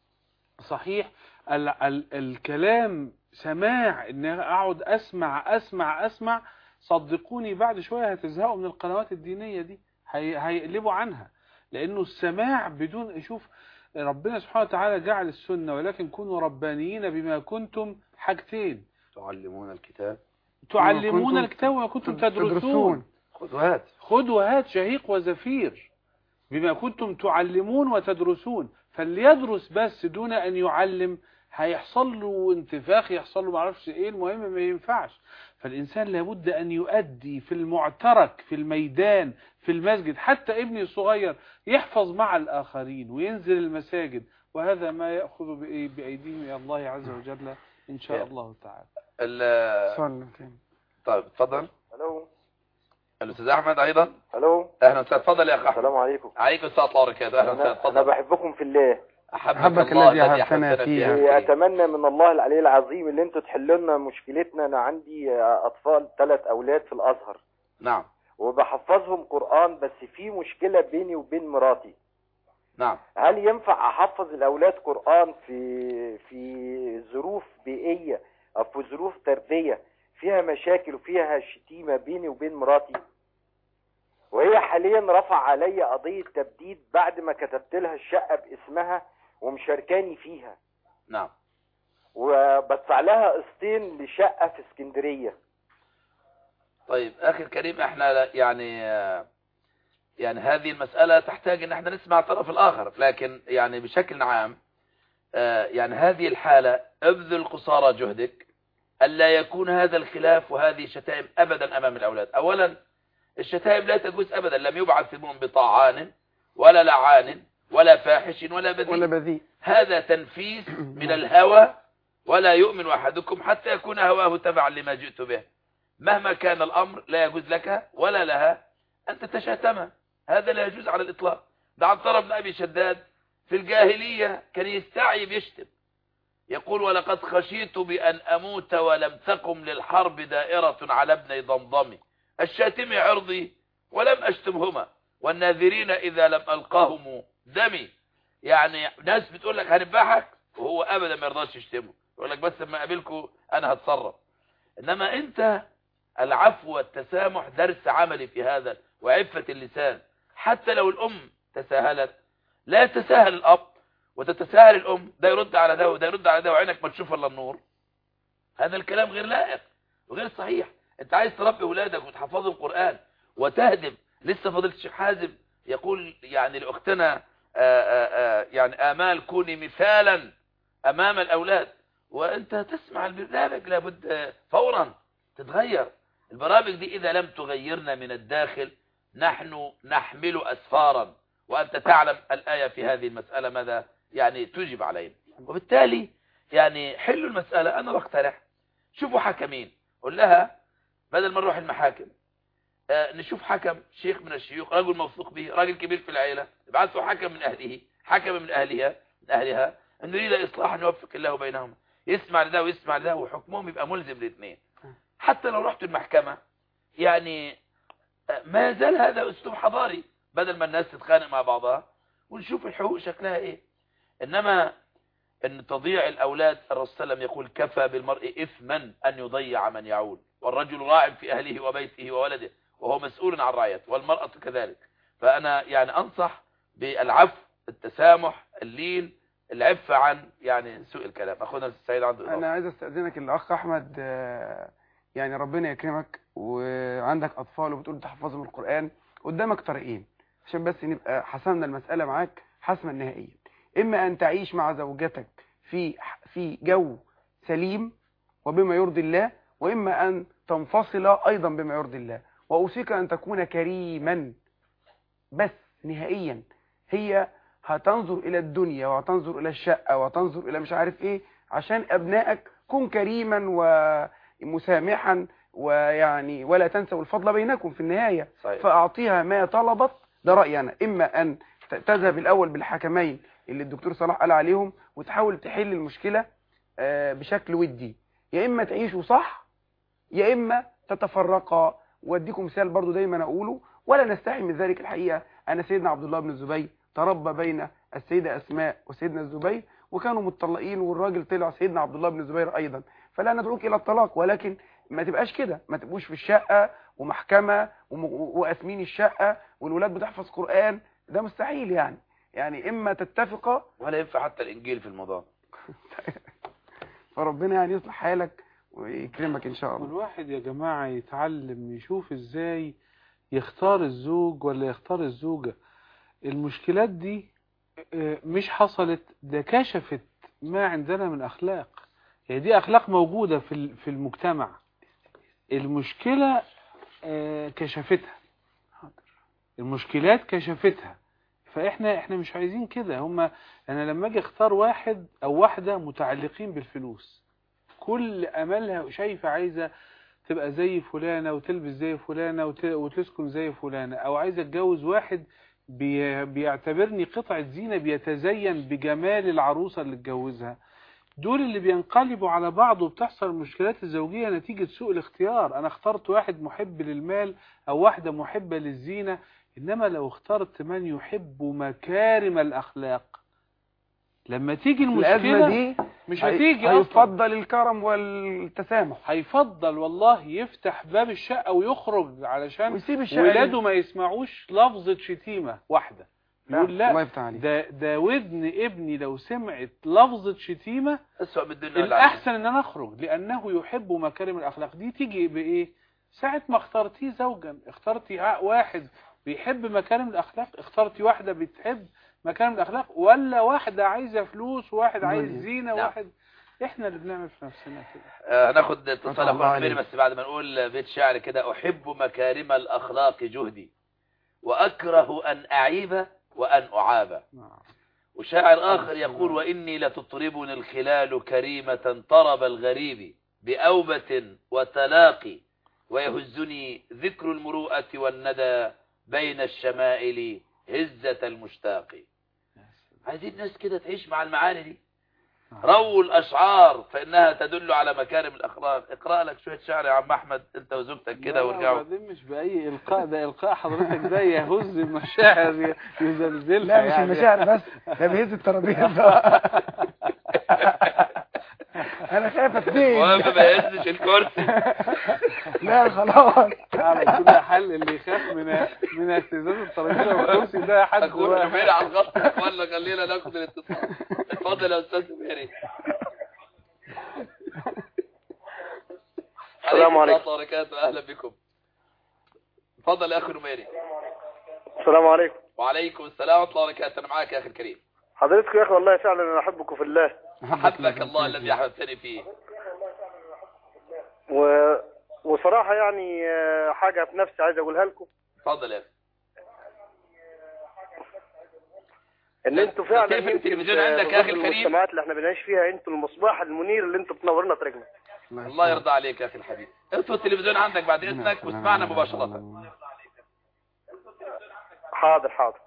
صحيح ال ال الكلام سماع ان اقعد اسمع اسمع اسمع صدقوني بعد شوية هتزهقوا من القنوات الدينية دي هي هيقلبوا عنها لانه السماع بدون شوف ربنا سبحانه وتعالى جعل السنة ولكن كونوا ربانيين بما كنتم حاجتين تعلمون الكتاب تعلمون الكتاب وما كنتم تدرسون خذ وهات خذ وهات شهيق وزفير بما كنتم تعلمون وتدرسون فاللي يدرس بس دون أن يعلم هيحصل له انتفاخ يحصل له معرفش ايه المهم ما ينفعش فالإنسان لابد أن يؤدي في المعترك في الميدان في المسجد حتى ابني الصغير يحفظ مع الآخرين وينزل المساجد وهذا ما يأخذ بأيديهم إلى الله عز وجل إن شاء الله تعالى ال طيب اتفضل الو الاستاذ احمد ايضا الو اهلا وسهلا اتفضل يا اخ احمد السلام عليكم عليكم السلام ورحمه الله وبركاته اهلا وسهلا انا, اتفضل أنا بحبكم في الله احبك الله الذي الذي أحببتنا احببتنا فيه. فيه اتمنى من الله العلي العظيم اللي انتوا تحلوا لنا مشكلتنا انا عندي اطفال ثلاث اولاد في الازهر نعم وبحفظهم قرآن بس في مشكلة بيني وبين مراتي نعم هل ينفع احفظ الاولاد قرآن في في ظروف بيئية او في ظروف تربية فيها مشاكل وفيها شتيمة بيني وبين مراتي وهي حاليا رفع علي قضية تبديد بعد ما كتبت لها الشقة باسمها ومشاركاني فيها نعم وبدفع لها قسطين لشقة في اسكندرية طيب اخي الكريم احنا لا- يعني يعني هذه المسألة تحتاج ان احنا نسمع الطرف الاخر لكن يعني بشكل عام آه، يعني هذه الحالة ابذل قصارى جهدك ألا يكون هذا الخلاف وهذه الشتائم أبدا أمام الأولاد أولا الشتائم لا تجوز أبدا لم يبعث المؤمن بطاعان ولا لعان ولا فاحش ولا بذيء ولا بذيء هذا تنفيس من الهوى ولا يؤمن أحدكم حتى يكون هواه تبعا لما جئت به مهما كان الأمر لا يجوز لك ولا لها أن تتشاتمها هذا لا يجوز على الإطلاق ده عن طرف بن أبي شداد في الجاهلية كان يستعي بيشتم يقول ولقد خشيت بأن أموت ولم تقم للحرب دائرة على ابني ضمضمي الشاتم عرضي ولم أشتمهما والناذرين إذا لم ألقاهم دمي يعني ناس بتقول لك هنبحك وهو أبدا ما يرضاش يشتمه يقول لك بس لما أقابلكم أنا هتصرف إنما أنت العفو والتسامح درس عملي في هذا وعفة اللسان حتى لو الأم تساهلت لا تساهل الأب وتتساهل الأم ده يرد على ده وده يرد على ده وعينك ما تشوف الا النور هذا الكلام غير لائق وغير صحيح انت عايز تربي اولادك وتحفظهم القرآن وتهدم لسه فضيله الشيخ حازم يقول يعني لاختنا آآ آآ يعني آمال كوني مثالا أمام الأولاد وأنت تسمع البرنامج لابد فورا تتغير البرامج دي إذا لم تغيرنا من الداخل نحن نحمل أسفارا وأنت تعلم الآية في هذه المسألة ماذا يعني تجب علينا وبالتالي يعني حلوا المسألة أنا بقترح شوفوا حكمين قول لها بدل ما نروح المحاكم آه نشوف حكم شيخ من الشيوخ رجل موثوق به راجل كبير في العيلة ابعثوا حكم من أهله حكم من أهلها من أهلها أن نريد إصلاحا يوفق الله بينهما يسمع لده ويسمع لده وحكمهم يبقى ملزم الاثنين حتى لو رحت المحكمة يعني ما يزال هذا أسلوب حضاري بدل ما الناس تتخانق مع بعضها ونشوف الحقوق شكلها ايه انما ان تضييع الاولاد الرسول صلى الله عليه وسلم يقول كفى بالمرء اثما ان يضيع من يعول والرجل راع في اهله وبيته وولده وهو مسؤول عن رعيته والمرأة كذلك فانا يعني انصح بالعفو التسامح اللين العفة عن يعني سوء الكلام اخونا السيد عنده إضافة. انا عايز استاذنك الاخ احمد آه، يعني ربنا يكرمك وعندك اطفال وبتقول تحفظهم القران قدامك طريقين عشان بس نبقى حسمنا المساله معاك حسما نهائيا اما ان تعيش مع زوجتك في في جو سليم وبما يرضي الله واما ان تنفصل ايضا بما يرضي الله واوصيك ان تكون كريما بس نهائيا هي هتنظر الى الدنيا وهتنظر الى الشقه وهتنظر الى مش عارف ايه عشان ابنائك كن كريما ومسامحا ويعني ولا تنسوا الفضل بينكم في النهايه صحيح. فاعطيها ما طلبت ده رايي انا اما ان ت- تذهب الاول بالحكمين اللي الدكتور صلاح قال عليهم وتحاول تحل المشكله آه، بشكل ودي يا اما تعيشوا صح يا اما تتفرقا واديكم مثال برضو دايما اقوله ولا نستحي من ذلك الحقيقه انا سيدنا عبد الله بن الزبير تربى بين السيده اسماء وسيدنا الزبير وكانوا متطلقين والراجل طلع سيدنا عبد الله بن الزبير ايضا فلا ندعوك الى الطلاق ولكن ما تبقاش كده ما تبقوش في الشقه ومحكمه وم- وقاسمين الشقه والولاد بتحفظ قران ده مستحيل يعني يعني اما تتفقا ولا ينفع حتى الانجيل في الموضوع فربنا يعني يصلح حالك ويكرمك ان شاء الله والواحد يا جماعة يتعلم يشوف ازاي يختار الزوج ولا يختار الزوجة المشكلات دي آه، مش حصلت ده كشفت ما عندنا من أخلاق يعني دي أخلاق موجودة في ال- في المجتمع المشكلة آه، كشفتها المشكلات كشفتها فاحنا احنا مش عايزين كده هما انا لما اجي اختار واحد او واحدة متعلقين بالفلوس كل املها شايفة عايزة تبقى زي فلانة وتلبس زي فلانة وت- وتسكن زي فلانة او عايزة اتجوز واحد بي بيعتبرني قطعة زينة بيتزين بجمال العروسة اللي اتجوزها دول اللي بينقلبوا على بعض وبتحصل المشكلات الزوجية نتيجة سوء الاختيار انا اخترت واحد محب للمال او واحدة محبة للزينة انما لو اخترت من يحب مكارم الاخلاق لما تيجي الازمه المشكلة دي مش هي- هتيجي اصلا هيفضل الكرم والتسامح هيفضل والله يفتح باب الشقة ويخرج علشان ويسيب الشقه ولاده ما يسمعوش لفظة شتيمة واحدة يقول الله لا يفتح عليك ده ده ودن ابني لو سمعت لفظة شتيمة اسوأ من الدنيا والآخرة. الأحسن إن أنا أخرج لأنه يحب مكارم الأخلاق دي تيجي بإيه؟ ساعة ما اخترتيه زوجا اخترتي ع- واحد بيحب مكارم الأخلاق اخترتي واحدة بتحب مكارم الأخلاق ولا واحدة عايزة فلوس وواحد عايز دنيا. زينة نعم. واحد احنا اللي بنعمل في نفسنا كده آه، هناخد اتصال الله اخونا عليك. عمير بس بعد ما نقول بيت شعر كده احب مكارم الاخلاق جهدي واكره ان اعيب وان اعاب نعم. وشاعر اخر يقول واني لتطربني الخلال كريمة طرب الغريب باوبة وتلاقي ويهزني ذكر المروءة والندى بين الشمائل هزة المشتاق عايزين ناس كده تعيش مع المعاني دي رووا الأشعار فإنها تدل على مكارم الأخلاق اقرأ لك شوية شعر يا عم أحمد أنت وزوجتك كده لا، وارجعوا وبعدين مش بأي إلقاء ده إلقاء حضرتك ده يهز المشاعر ي- يزلزلها لا مش يعني. المشاعر بس ده بيهز الترابيزه انا خايف المهم اتنين ما يهزش الكرسي لا خلاص على كل حل اللي يخاف من من اهتزاز الترابيزه والكرسي ده حد أكون واحد. رمينا على الخط ولا خلينا ناخد الاتصال اتفضل يا أستاذ ميري السلام عليكم. ورحمة الله وبركاته أهلا بكم اتفضل يا أخي نميري السلام عليكم وعليكم السلام ورحمة الله وبركاته أنا معاك يا أخي الكريم حضرتك يا اخي والله فعلا انا احبكم في الله أحبك الله الذي أحببتني فيه و... وصراحة يعني آه، حاجة في نفسي عايز اقولها لكم اتفضل يا أخي ان لا، انتوا فعلا تقفل يمكن التلفزيون في عندك يا أخي ظل الكريم. المجتمعات اللي احنا بنعيش فيها انتوا المصباح المنير اللي انتوا بتنورنا طريقنا الله يرضى عليك يا أخي الحبيب اطفي التلفزيون عندك بعد إذنك واسمعنا مباشرة حاضر حاضر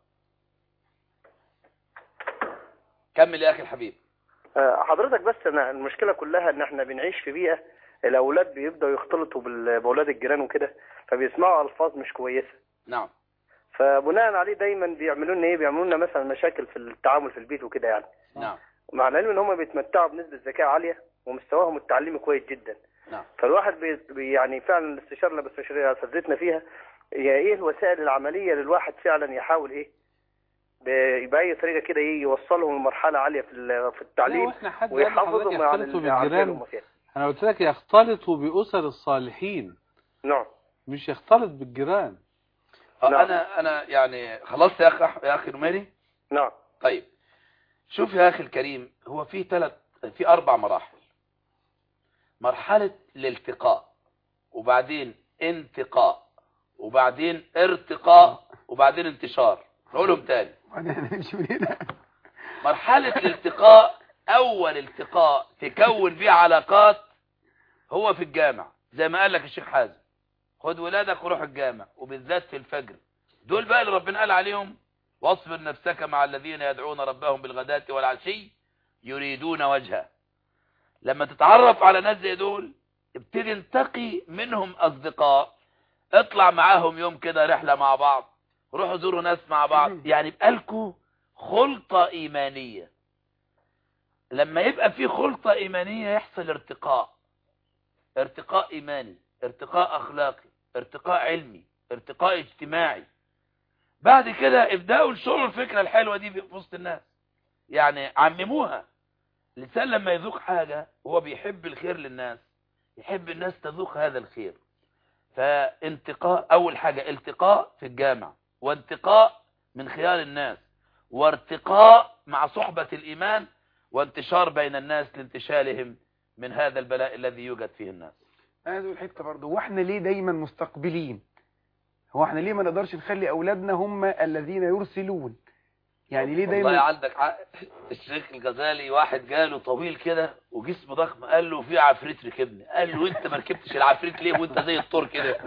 كمل يا أخي الحبيب آه، حضرتك بس انا المشكله كلها ان احنا بنعيش في بيئه الاولاد بيبداوا يختلطوا بال- باولاد الجيران وكده فبيسمعوا الفاظ مش كويسه نعم فبناء عليه دايما بيعملوا لنا ايه بيعملوا لنا مثلا مشاكل في التعامل في البيت وكده يعني نعم مع العلم ان هم بيتمتعوا بنسبه ذكاء عاليه ومستواهم التعليمي كويس جدا نعم فالواحد بي بي- يعني فعلا الاستشاره اللي بستشير اساتذتنا فيها هي ايه الوسائل العمليه للواحد فعلا يحاول ايه ب- باي طريقه كده ايه يوصلهم لمرحله عاليه في ال- في لا، التعليم واحنا حد قال لحضرتك ويحافظهم على يختلطوا ال- على بالجيران الهم فيها. انا قلت لك يختلطوا بأسر الصالحين نعم مش يختلط بالجيران آه، نعم. انا انا يعني خلصت يا اخ يا اخي نميري نعم طيب شوف يا اخي الكريم هو في ثلاث في اربع مراحل مرحلة الالتقاء وبعدين انتقاء وبعدين ارتقاء وبعدين انتشار نقولهم تاني وبعدين هنمشي من هنا مرحلة الالتقاء اول التقاء تكون بيه علاقات هو في الجامع زي ما قال لك الشيخ حازم خد ولادك وروح الجامع وبالذات في الفجر دول بقى اللي ربنا قال عليهم واصبر نفسك مع الذين يدعون ربهم بالغداة والعشي يريدون وجهه لما تتعرف على ناس زي دول ابتدي انتقي منهم اصدقاء اطلع معاهم يوم كده رحلة مع بعض روحوا زوروا ناس مع بعض يعني بقالكوا خلطة ايمانية لما يبقى في خلطة ايمانية يحصل ارتقاء ارتقاء ايماني ارتقاء اخلاقي ارتقاء علمي ارتقاء اجتماعي بعد كده ابدأوا انشروا الفكرة الحلوة دي في وسط الناس يعني عمموها الإنسان لما يذوق حاجة هو بيحب الخير للناس يحب الناس تذوق هذا الخير فانتقاء أول حاجة التقاء في الجامع وانتقاء من خيار الناس وارتقاء مع صحبة الإيمان وانتشار بين الناس لانتشالهم من هذا البلاء الذي يوجد فيه الناس انا عايز اقول حته برضه هو احنا ليه دايما مستقبلين هو احنا ليه ما نقدرش نخلي اولادنا هم الذين يرسلون يعني ليه والله دايما عندك حق الشيخ الغزالي واحد جاله طويل كده وجسم ضخم قال له في عفريت ركبني قال له انت ما ركبتش العفريت ليه وانت زي الطور كده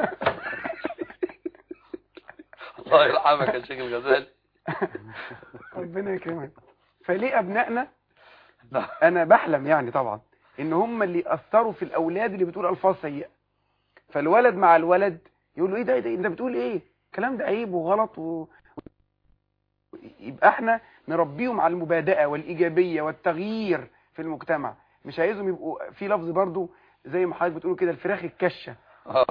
الله يرحمك يا شيخ الغزالي ربنا يكرمك فليه ابنائنا نعم. انا بحلم يعني طبعا ان هم اللي اثروا في الاولاد اللي بتقول الفاظ سيئه فالولد مع الولد يقول له ايه ده, إيه ده انت بتقول ايه الكلام ده عيب وغلط و... يبقى احنا نربيهم على المبادئه والايجابيه والتغيير في المجتمع مش عايزهم يبقوا في لفظ برضو زي ما حضرتك بتقول كده الفراخ الكشه آه.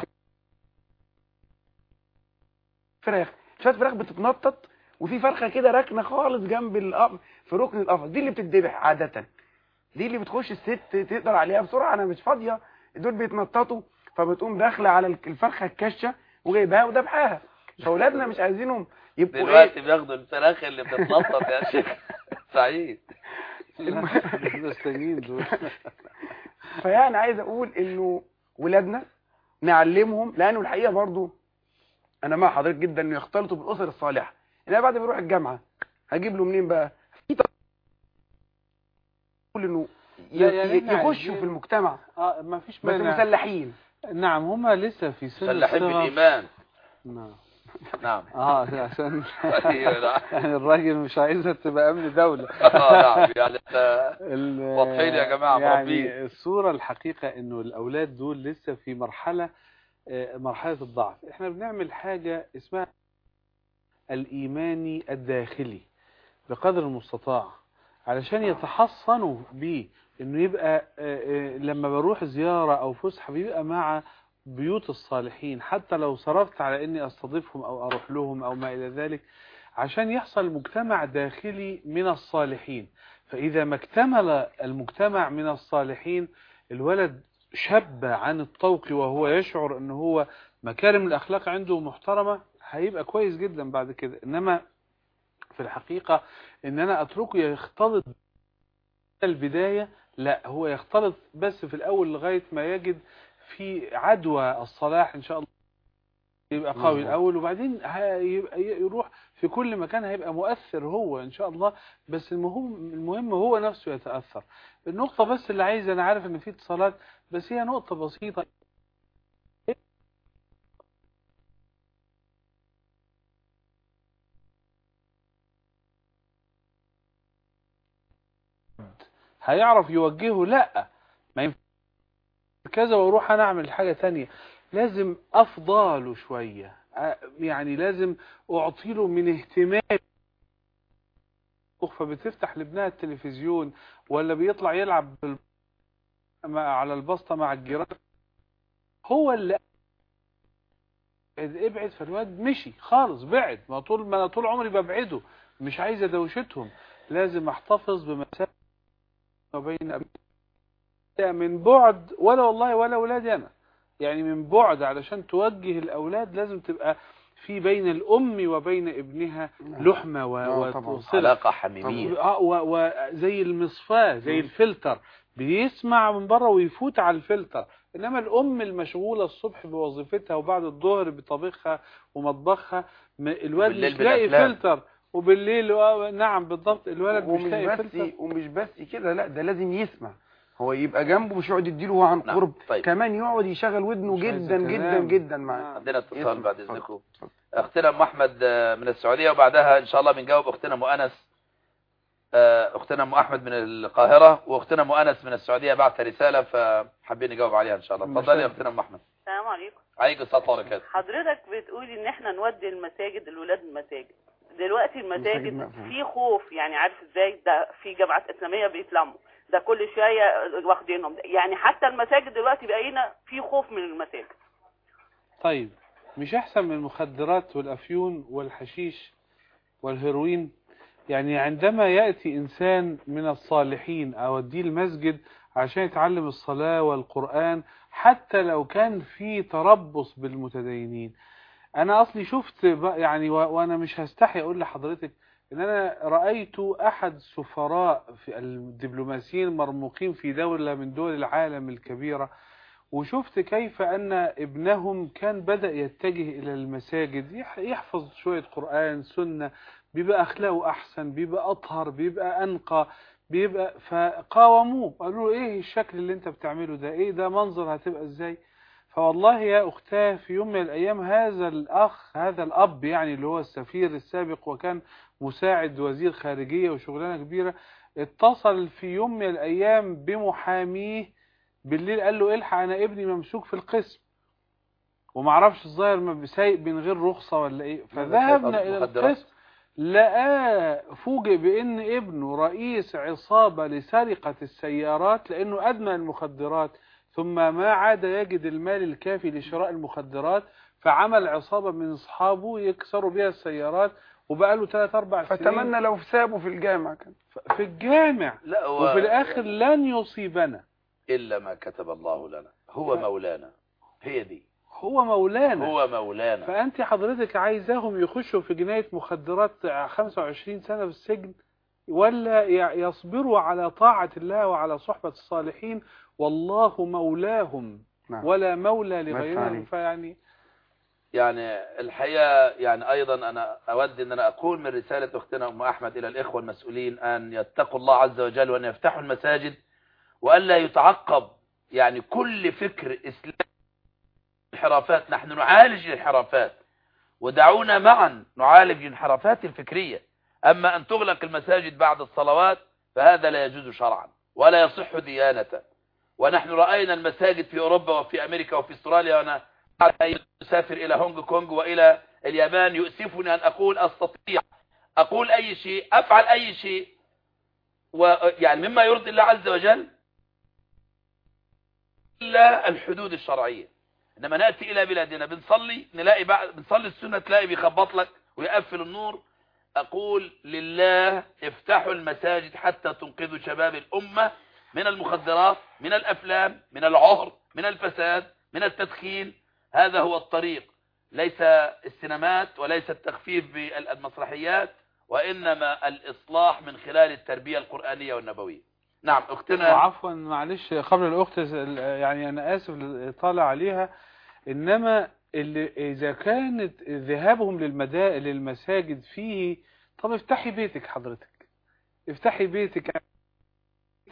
فراخ شويه فراخ بتتنطط وفي فرخه كده راكنه خالص جنب القفص في ركن القفص دي اللي بتتذبح عاده دي اللي بتخش الست تقدر عليها بسرعه انا مش فاضيه دول بيتنططوا فبتقوم داخله على الفرخه الكشه وجايباها وذبحاها فاولادنا مش عايزينهم يبقوا دلوقتي ايه بياخدوا الفراخ اللي بتتنطط يا شيخ سعيد مستنيين دول فيعني عايز اقول انه ولادنا نعلمهم لانه الحقيقه برضو انا مع حضرتك جدا انه يختلطوا بالاسر الصالحه انا بعد ما يروح الجامعه هجيب له منين بقى في طريقة يقول انه ي- لا، يعني ي- إحنا يخشوا عايزين- في المجتمع اه ما فيش بس مانع مسلحين نعم هما لسه في سن مسلحين الصغر. بالايمان نعم نعم اه عشان أيوة، نعم. يعني الراجل مش عايزها تبقى امن دولة آه، نعم يعني إحنا ال- واضحين يا جماعة، يعني مربين. الصورة الحقيقة انه الاولاد دول لسه في مرحلة آه، مرحلة الضعف احنا بنعمل حاجة اسمها الايماني الداخلي بقدر المستطاع علشان يتحصنوا بيه انه يبقى آه، آه، لما بروح زيارة او فسحة بيبقى مع بيوت الصالحين حتى لو صرفت على اني استضيفهم او اروح لهم او ما الى ذلك عشان يحصل مجتمع داخلي من الصالحين فاذا ما اكتمل المجتمع من الصالحين الولد شب عن الطوق وهو يشعر ان هو مكارم الاخلاق عنده محترمة هيبقى كويس جدا بعد كده انما في الحقيقة ان انا اتركه يختلط البداية لا هو يختلط بس في الاول لغاية ما يجد في عدوى الصلاح ان شاء الله يبقى قوي الاول وبعدين هيبقى يروح في كل مكان هيبقى مؤثر هو ان شاء الله بس المهم المهم هو نفسه يتأثر النقطة بس اللي عايز انا عارف ان في اتصالات بس هي نقطة بسيطة هيعرف يوجهه لا ما ينفع كذا واروح انا اعمل حاجة تانية لازم افضاله شوية آه، يعني لازم اعطي له من اهتمام فبتفتح لابنها التلفزيون ولا بيطلع يلعب بال- مع- على البسطة مع الجيران هو اللي ابعد فالواد مشي خالص بعد ما طول ما أنا طول عمري ببعده مش عايز ادوشتهم لازم احتفظ بمسافه بين أبنائي من بعد ولا والله ولا اولادي انا يعني من بعد علشان توجه الاولاد لازم تبقى في بين الام وبين ابنها لحمه و- آه، طبعاً. وصله علاقة حميمية اه و- وزي المصفاة زي الفلتر بيسمع من بره ويفوت على الفلتر انما الام المشغوله الصبح بوظيفتها وبعد الظهر بطبخها ومطبخها م- الواد وبالليل مش لاقي بالأفلام. فلتر وبالليل آه، نعم بالضبط الولد مش ومش لاقي بس فلتر ومش بس كده لا ده لازم يسمع هو يبقى جنبه مش يقعد يديله هو عن نعم. قرب طيب. كمان يقعد يشغل ودنه مش عايز جدا جدا كلام. جدا معاه عندنا اتصال اسمع. بعد اتفضل. اذنكم اتفضل. اختنا ام احمد آه، من السعوديه وبعدها ان شاء الله بنجاوب اختنا ام انس آه، اختنا ام احمد من القاهره واختنا ام انس من السعوديه بعت رساله فحابين نجاوب عليها ان شاء الله اتفضلي يا اختنا ام احمد السلام عليكم عليكم السلام وبركاته حضرتك بتقولي ان احنا نودي المساجد الولاد المساجد دلوقتي المساجد المساجد مقفولة. في خوف يعني عارف ازاي ده في جامعات اسلاميه بيتلموا ده كل شويه واخدينهم يعني حتى المساجد دلوقتي بقينا في خوف من المساجد طيب مش احسن من المخدرات والافيون والحشيش والهيروين يعني عندما يأتي إنسان من الصالحين أوديه المسجد عشان يتعلم الصلاة والقرآن حتى لو كان في تربص بالمتدينين أنا أصلي شفت بقى يعني و- وأنا مش هستحي أقول لحضرتك إن أنا رأيت أحد سفراء في الدبلوماسيين المرموقين في دولة من دول العالم الكبيرة وشفت كيف أن ابنهم كان بدأ يتجه إلى المساجد يح- يحفظ شوية قرآن سنة بيبقى أخلاقه أحسن بيبقى أطهر بيبقى أنقى بيبقى فقاوموه قالوا له إيه الشكل اللي أنت بتعمله ده إيه ده منظر هتبقى إزاي فوالله يا أختاه في يوم من الأيام هذا الأخ هذا الأب يعني اللي هو السفير السابق وكان مساعد وزير خارجية وشغلانة كبيرة اتصل في يوم من الأيام بمحاميه بالليل قال له الحق أنا ابني ممسوك في القسم ومعرفش الظاهر ما سايق من غير رخصة ولا إيه فذهبنا إلى مخدرات. القسم لقاه فوجئ بأن ابنه رئيس عصابة لسرقة السيارات لأنه أدمن المخدرات ثم ما عاد يجد المال الكافي لشراء المخدرات فعمل عصابة من أصحابه يكسروا بها السيارات وبقى له 3 4 سنين فتمنى لو سابه في الجامعة كان في الجامع لا هو وفي الآخر لن يصيبنا الا ما كتب الله لنا هو مولانا هي دي هو مولانا هو مولانا فأنت حضرتك عايزاهم يخشوا في جناية مخدرات 25 سنة في السجن ولا ي- يصبروا على طاعة الله وعلى صحبة الصالحين والله مولاهم نعم. ولا مولى بس لغيرهم عليك. فيعني يعني الحقيقة يعني أيضا أنا أود أن أنا أقول من رسالة أختنا أم أحمد إلى الإخوة المسؤولين أن يتقوا الله عز وجل وأن يفتحوا المساجد وألا يتعقب يعني كل فكر إسلامي انحرافات نحن نعالج الانحرافات ودعونا معا نعالج الانحرافات الفكرية أما أن تغلق المساجد بعد الصلوات فهذا لا يجوز شرعا ولا يصح ديانة ونحن رأينا المساجد في أوروبا وفي أمريكا وفي استراليا وأنا أسافر إلى هونج كونج وإلى اليابان يؤسفني أن أقول أستطيع أقول أي شيء أفعل أي شيء ويعني مما يرضي الله عز وجل إلا الحدود الشرعية إنما نأتي إلى بلادنا بنصلي نلاقي بعد بنصلي السنة تلاقي بيخبط لك ويقفل النور أقول لله افتحوا المساجد حتى تنقذوا شباب الأمة من المخدرات من الأفلام من العهر من الفساد من التدخين هذا هو الطريق ليس السينمات وليس التخفيف بالمسرحيات وإنما الإصلاح من خلال التربية القرآنية والنبوية نعم أختنا وعفوا معلش قبل الأخت يعني أنا آسف للإطالة عليها إنما اللي إذا كانت ذهابهم للمدا للمساجد فيه طب افتحي بيتك حضرتك افتحي بيتك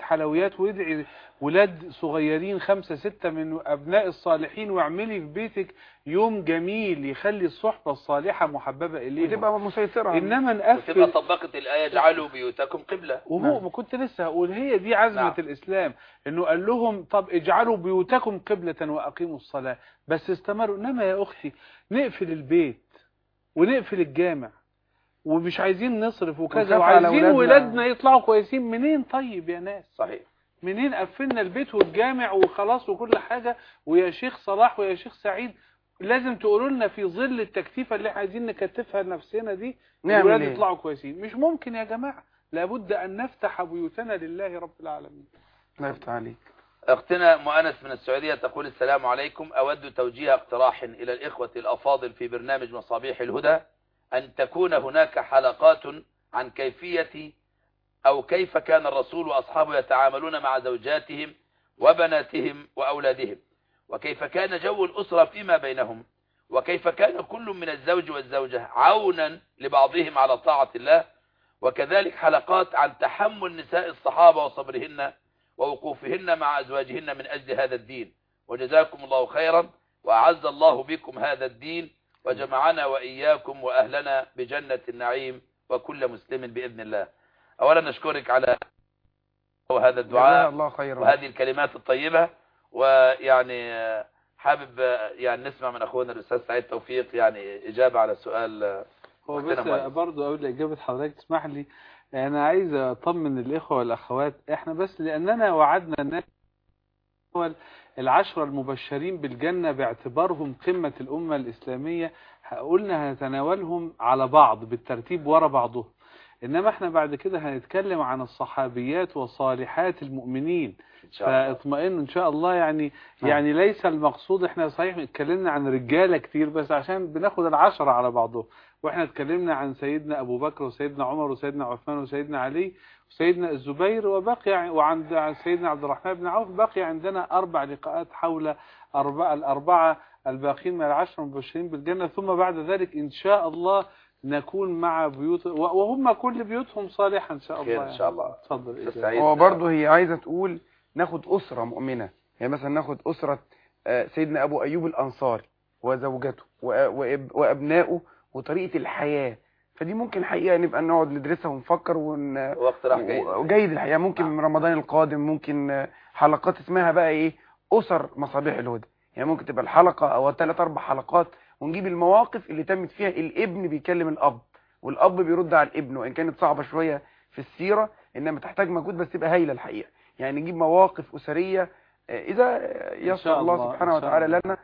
حلويات وادعي ولاد صغيرين خمسة ستة من أبناء الصالحين واعملي في بيتك يوم جميل يخلي الصحبة الصالحة محببة إليهم وتبقى مسيطرة إنما وتبقى نقفل طبقت الآية اجعلوا بيوتكم قبلة وهو ما كنت لسه هقول هي دي عزمة نعم. الإسلام إنه قال لهم طب اجعلوا بيوتكم قبلة وأقيموا الصلاة بس استمروا إنما يا أختي نقفل البيت ونقفل الجامع ومش عايزين نصرف وكذا ونخاف على وعايزين أولادنا. ولادنا يطلعوا كويسين منين طيب يا ناس صحيح منين قفلنا البيت والجامع وخلاص وكل حاجة ويا شيخ صلاح ويا شيخ سعيد لازم تقولوا لنا في ظل التكتيفة اللي احنا عايزين نكتفها لنفسنا دي نعمل الولاد إيه؟ يطلعوا كويسين مش ممكن يا جماعة لابد أن نفتح بيوتنا لله رب العالمين الله يفتح عليك اختنا مؤنس من السعودية تقول السلام عليكم أود توجيه اقتراح إلى الإخوة الأفاضل في برنامج مصابيح الهدى أن تكون هناك حلقات عن كيفية أو كيف كان الرسول وأصحابه يتعاملون مع زوجاتهم وبناتهم وأولادهم وكيف كان جو الأسرة فيما بينهم وكيف كان كل من الزوج والزوجة عونا لبعضهم على طاعة الله وكذلك حلقات عن تحمل نساء الصحابة وصبرهن ووقوفهن مع أزواجهن من أجل هذا الدين وجزاكم الله خيرا وأعز الله بكم هذا الدين وجمعنا وإياكم وأهلنا بجنة النعيم وكل مسلم بإذن الله أولا نشكرك على هذا جزاها الدعاء الله خيرا وهذه الكلمات الطيبة ويعني آه، حابب آه، يعني نسمع من أخونا الأستاذ سعيد توفيق يعني إجابة على سؤال آه، هو أختنا بس مؤنس. برضو قبل إجابة حضرتك تسمح لي أنا عايز أطمن الإخوة والأخوات إحنا بس لأننا وعدنا الناس الأول العشرة المبشرين بالجنة باعتبارهم قمة الأمة الإسلامية قلنا هنتناولهم على بعض بالترتيب ورا بعضهم إنما إحنا بعد كده هنتكلم عن الصحابيات وصالحات المؤمنين إن شاء الله فاطمئنوا ان شاء الله يعني نعم. يعني ليس المقصود احنا صحيح اتكلمنا عن رجاله كتير بس عشان بناخد العشرة على بعضهم واحنا اتكلمنا عن سيدنا ابو بكر وسيدنا عمر وسيدنا عثمان وسيدنا علي وسيدنا الزبير وبقي وعند عن سيدنا عبد الرحمن بن عوف بقي عندنا اربع لقاءات حول اربعه الاربعه الباقين من العشر المبشرين بالجنه ثم بعد ذلك ان شاء الله نكون مع بيوت وهم كل بيوتهم صالحه ان شاء الله خير إن شاء الله. اتفضل أستاذ إجابة. سعيد هو برضه هي عايزة تقول ناخد أسرة مؤمنة يعني مثلا ناخد أسرة آه، سيدنا أبو أيوب الأنصاري وزوجته وأ- وأب- وأبنائه وطريقة الحياة فدي ممكن حقيقة نبقى نقعد ندرسها ونفكر ون... واقتراح جيد وجيد الحقيقة ممكن نعم. من رمضان القادم ممكن آه، حلقات اسمها بقى ايه أسر مصابيح الهدى يعني ممكن تبقى الحلقة أو ثلاث أربع حلقات ونجيب المواقف اللي تمت فيها الابن بيكلم الأب والأب بيرد على الابن وإن كانت صعبة شوية في السيرة إنما تحتاج مجهود بس تبقى هايلة الحقيقة يعني نجيب مواقف أسرية آه، إذا يسر شاء الله الله، سبحانه إن شاء وتعالى الله. لنا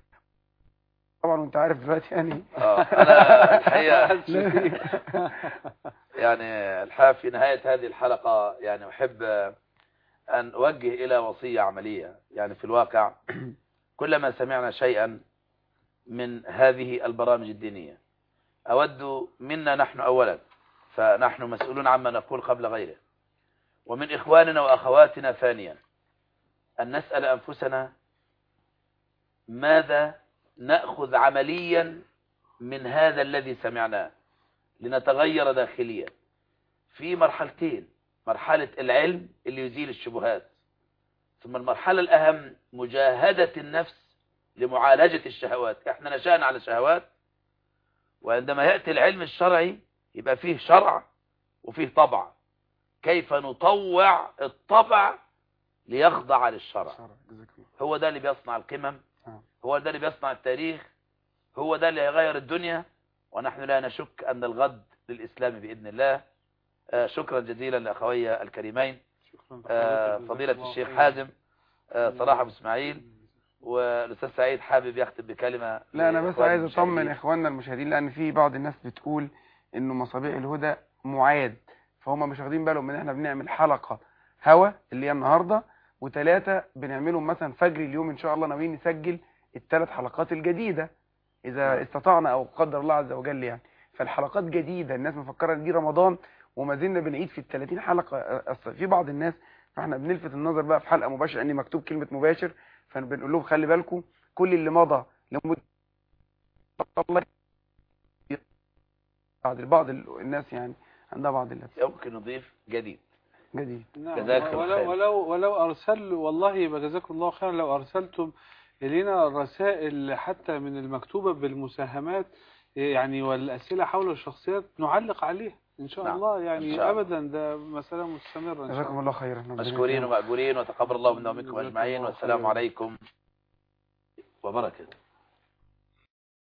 طبعا وانت عارف دلوقتي يعني آه، أنا الحقيقة يعني الحقيقة في نهاية هذه الحلقة يعني أحب أن أوجه إلى وصية عملية يعني في الواقع كلما سمعنا شيئا من هذه البرامج الدينية أود منا نحن أولا فنحن مسؤولون عما نقول قبل غيره ومن إخواننا وأخواتنا ثانيا أن نسأل أنفسنا ماذا نأخذ عمليا من هذا الذي سمعناه لنتغير داخليا في مرحلتين مرحلة العلم اللي يزيل الشبهات ثم المرحلة الأهم مجاهدة النفس لمعالجة الشهوات احنا نشأنا على شهوات وعندما يأتي العلم الشرعي يبقى فيه شرع وفيه طبع كيف نطوع الطبع ليخضع للشرع هو ده اللي بيصنع القمم آه. هو ده اللي بيصنع التاريخ هو ده اللي هيغير الدنيا ونحن لا نشك أن الغد للإسلام بإذن الله آه، شكرا جزيلا لأخوي الكريمين شكراً آه، لحضرتك، فضيلة جزاك الله الشيخ خير. حازم آه، صلاح أبو إسماعيل والأستاذ سعيد حابب يختم بكلمة لا انا بس لإخوان عايز اطمن المشاهدين. اخواننا المشاهدين لان في بعض الناس بتقول انه مصابيح الهدى معاد فهم مش واخدين بالهم ان احنا بنعمل حلقة هوا اللي هي النهارده وثلاثة بنعملهم مثلا فجر اليوم ان شاء الله ناويين نسجل الثلاث حلقات الجديدة اذا استطعنا او قدر الله عز وجل يعني فالحلقات جديدة الناس مفكرة ان دي رمضان وما زلنا بنعيد في ال 30 حلقة أصل في بعض الناس فاحنا بنلفت النظر بقى في حلقة مباشرة ان مكتوب كلمة مباشر فبنقول لهم خلي بالكم كل اللي مضى لمدة الله بعض بعض الناس يعني عندها بعض اللبس يمكن نضيف جديد جديد نعم جزاكم ولو خير. ولو ولو ارسل والله يبقى جزاكم الله خيرا لو ارسلتم الينا الرسائل حتى من المكتوبه بالمساهمات يعني والاسئله حول الشخصيات نعلق عليها ان شاء نعم. الله إن يعني شاء الله. ابدا ده مساله مستمره ان شاء جزاكم الله الله خيرا ربنا مشكورين يكرمك. ومأجورين وتقبل الله منا ومنكم جزاكم أجمعين الله والسلام خيرا. عليكم وبركاته